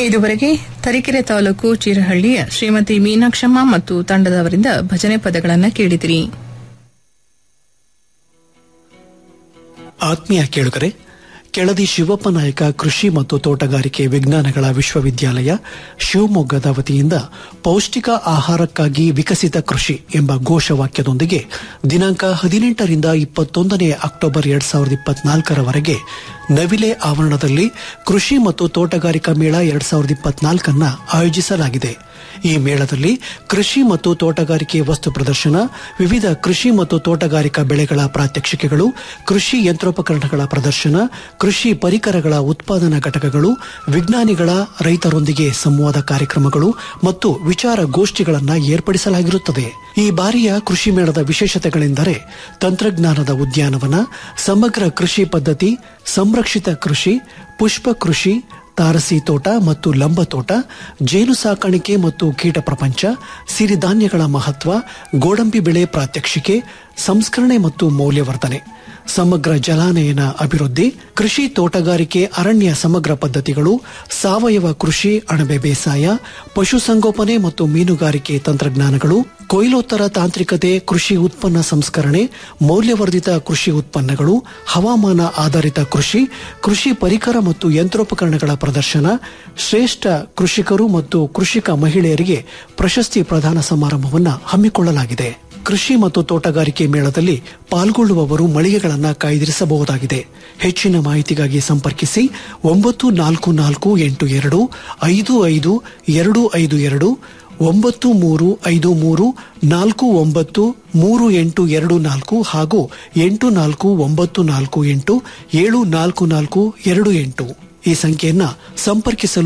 ಇದುವರೆಗೆ ತರೀಕೆರೆ ತಾಲೂಕು ಚೀರಹಳ್ಳಿಯ ಶ್ರೀಮತಿ ಮೀನಾಕ್ಷಮ್ಮ ಮತ್ತು ತಂಡದವರಿಂದ ಭಜನೆ ಪದಗಳನ್ನು ಕೇಳಿದಿರಿ ಆತ್ಮೀಯ ಕೇಳುಗರೆ ಕೆಳದಿ ಶಿವಪ್ಪ ನಾಯಕ ಕೃಷಿ ಮತ್ತು ತೋಟಗಾರಿಕೆ ವಿಜ್ಞಾನಗಳ ವಿಶ್ವವಿದ್ಯಾಲಯ ಶಿವಮೊಗ್ಗದ ವತಿಯಿಂದ ಪೌಷ್ಟಿಕ ಆಹಾರಕ್ಕಾಗಿ ವಿಕಸಿತ ಕೃಷಿ ಎಂಬ ಘೋಷವಾಕ್ಯದೊಂದಿಗೆ ದಿನಾಂಕ ಹದಿನೆಂಟರಿಂದ ಇಪ್ಪತ್ತೊಂದನೇ ಅಕ್ಟೋಬರ್ ಎರಡ್ ಸಾವಿರದ ಇಪ್ಪತ್ನಾಲ್ಕರವರೆಗೆ ನವಿಲೆ ಆವರಣದಲ್ಲಿ ಕೃಷಿ ಮತ್ತು ತೋಟಗಾರಿಕಾ ಮೇಳ ಎರಡ್ ಸಾವಿರದ ಇಪ್ಪತ್ನಾಲ್ಕನ್ನ ಆಯೋಜಿಸಲಾಗಿದೆ ಈ ಮೇಳದಲ್ಲಿ ಕೃಷಿ ಮತ್ತು ತೋಟಗಾರಿಕೆ ವಸ್ತು ಪ್ರದರ್ಶನ ವಿವಿಧ ಕೃಷಿ ಮತ್ತು ತೋಟಗಾರಿಕಾ ಬೆಳೆಗಳ ಪ್ರಾತ್ಯಕ್ಷಿಕೆಗಳು ಕೃಷಿ ಯಂತ್ರೋಪಕರಣಗಳ ಪ್ರದರ್ಶನ ಕೃಷಿ ಪರಿಕರಗಳ ಉತ್ಪಾದನಾ ಘಟಕಗಳು ವಿಜ್ಞಾನಿಗಳ ರೈತರೊಂದಿಗೆ ಸಂವಾದ ಕಾರ್ಯಕ್ರಮಗಳು ಮತ್ತು ವಿಚಾರ ಗೋಷ್ಠಿಗಳನ್ನು ಏರ್ಪಡಿಸಲಾಗಿರುತ್ತದೆ ಈ ಬಾರಿಯ ಕೃಷಿ ಮೇಳದ ವಿಶೇಷತೆಗಳೆಂದರೆ ತಂತ್ರಜ್ಞಾನದ ಉದ್ಯಾನವನ ಸಮಗ್ರ ಕೃಷಿ ಪದ್ಧತಿ ಸಂರಕ್ಷಿತ ಕೃಷಿ ಪುಷ್ಪ ಕೃಷಿ ತಾರಸಿ ತೋಟ ಮತ್ತು ಲಂಬ ತೋಟ ಜೇನು ಸಾಕಾಣಿಕೆ ಮತ್ತು ಕೀಟ ಪ್ರಪಂಚ ಸಿರಿಧಾನ್ಯಗಳ ಮಹತ್ವ ಗೋಡಂಬಿ ಬೆಳೆ ಪ್ರಾತ್ಯಕ್ಷಿಕೆ ಸಂಸ್ಕರಣೆ ಮತ್ತು ಮೌಲ್ಯವರ್ಧನೆ ಸಮಗ್ರ ಜಲಾನಯನ ಅಭಿವೃದ್ಧಿ ಕೃಷಿ ತೋಟಗಾರಿಕೆ ಅರಣ್ಯ ಸಮಗ್ರ ಪದ್ಧತಿಗಳು ಸಾವಯವ ಕೃಷಿ ಅಣಬೆ ಬೇಸಾಯ ಪಶುಸಂಗೋಪನೆ ಮತ್ತು ಮೀನುಗಾರಿಕೆ ತಂತ್ರಜ್ಞಾನಗಳು ಕೊಯ್ಲೋತ್ತರ ತಾಂತ್ರಿಕತೆ ಕೃಷಿ ಉತ್ಪನ್ನ ಸಂಸ್ಕರಣೆ ಮೌಲ್ಯವರ್ಧಿತ ಕೃಷಿ ಉತ್ಪನ್ನಗಳು ಹವಾಮಾನ ಆಧಾರಿತ ಕೃಷಿ ಕೃಷಿ ಪರಿಕರ ಮತ್ತು ಯಂತ್ರೋಪಕರಣಗಳ ಪ್ರದರ್ಶನ ಶ್ರೇಷ್ಠ ಕೃಷಿಕರು ಮತ್ತು ಕೃಷಿಕ ಮಹಿಳೆಯರಿಗೆ ಪ್ರಶಸ್ತಿ ಪ್ರದಾನ ಸಮಾರಂಭವನ್ನು ಹಮ್ಮಿಕೊಳ್ಳಲಾಗಿದೆ ಕೃಷಿ ಮತ್ತು ತೋಟಗಾರಿಕೆ ಮೇಳದಲ್ಲಿ ಪಾಲ್ಗೊಳ್ಳುವವರು ಮಳಿಗೆಗಳನ್ನು ಕಾಯ್ದಿರಿಸಬಹುದಾಗಿದೆ ಹೆಚ್ಚಿನ ಮಾಹಿತಿಗಾಗಿ ಸಂಪರ್ಕಿಸಿ ಒಂಬತ್ತು ನಾಲ್ಕು ನಾಲ್ಕು ಎಂಟು ಎರಡು ಐದು ಐದು ಎರಡು ಐದು ಎರಡು ಒಂಬತ್ತು ಮೂರು ಐದು ಮೂರು ನಾಲ್ಕು ಒಂಬತ್ತು ಮೂರು ಎಂಟು ಎರಡು ನಾಲ್ಕು ಹಾಗೂ ಎಂಟು ನಾಲ್ಕು ಒಂಬತ್ತು ನಾಲ್ಕು ಎಂಟು ಏಳು ನಾಲ್ಕು ನಾಲ್ಕು ಎರಡು ಎಂಟು ಈ ಸಂಖ್ಯೆಯನ್ನ ಸಂಪರ್ಕಿಸಲು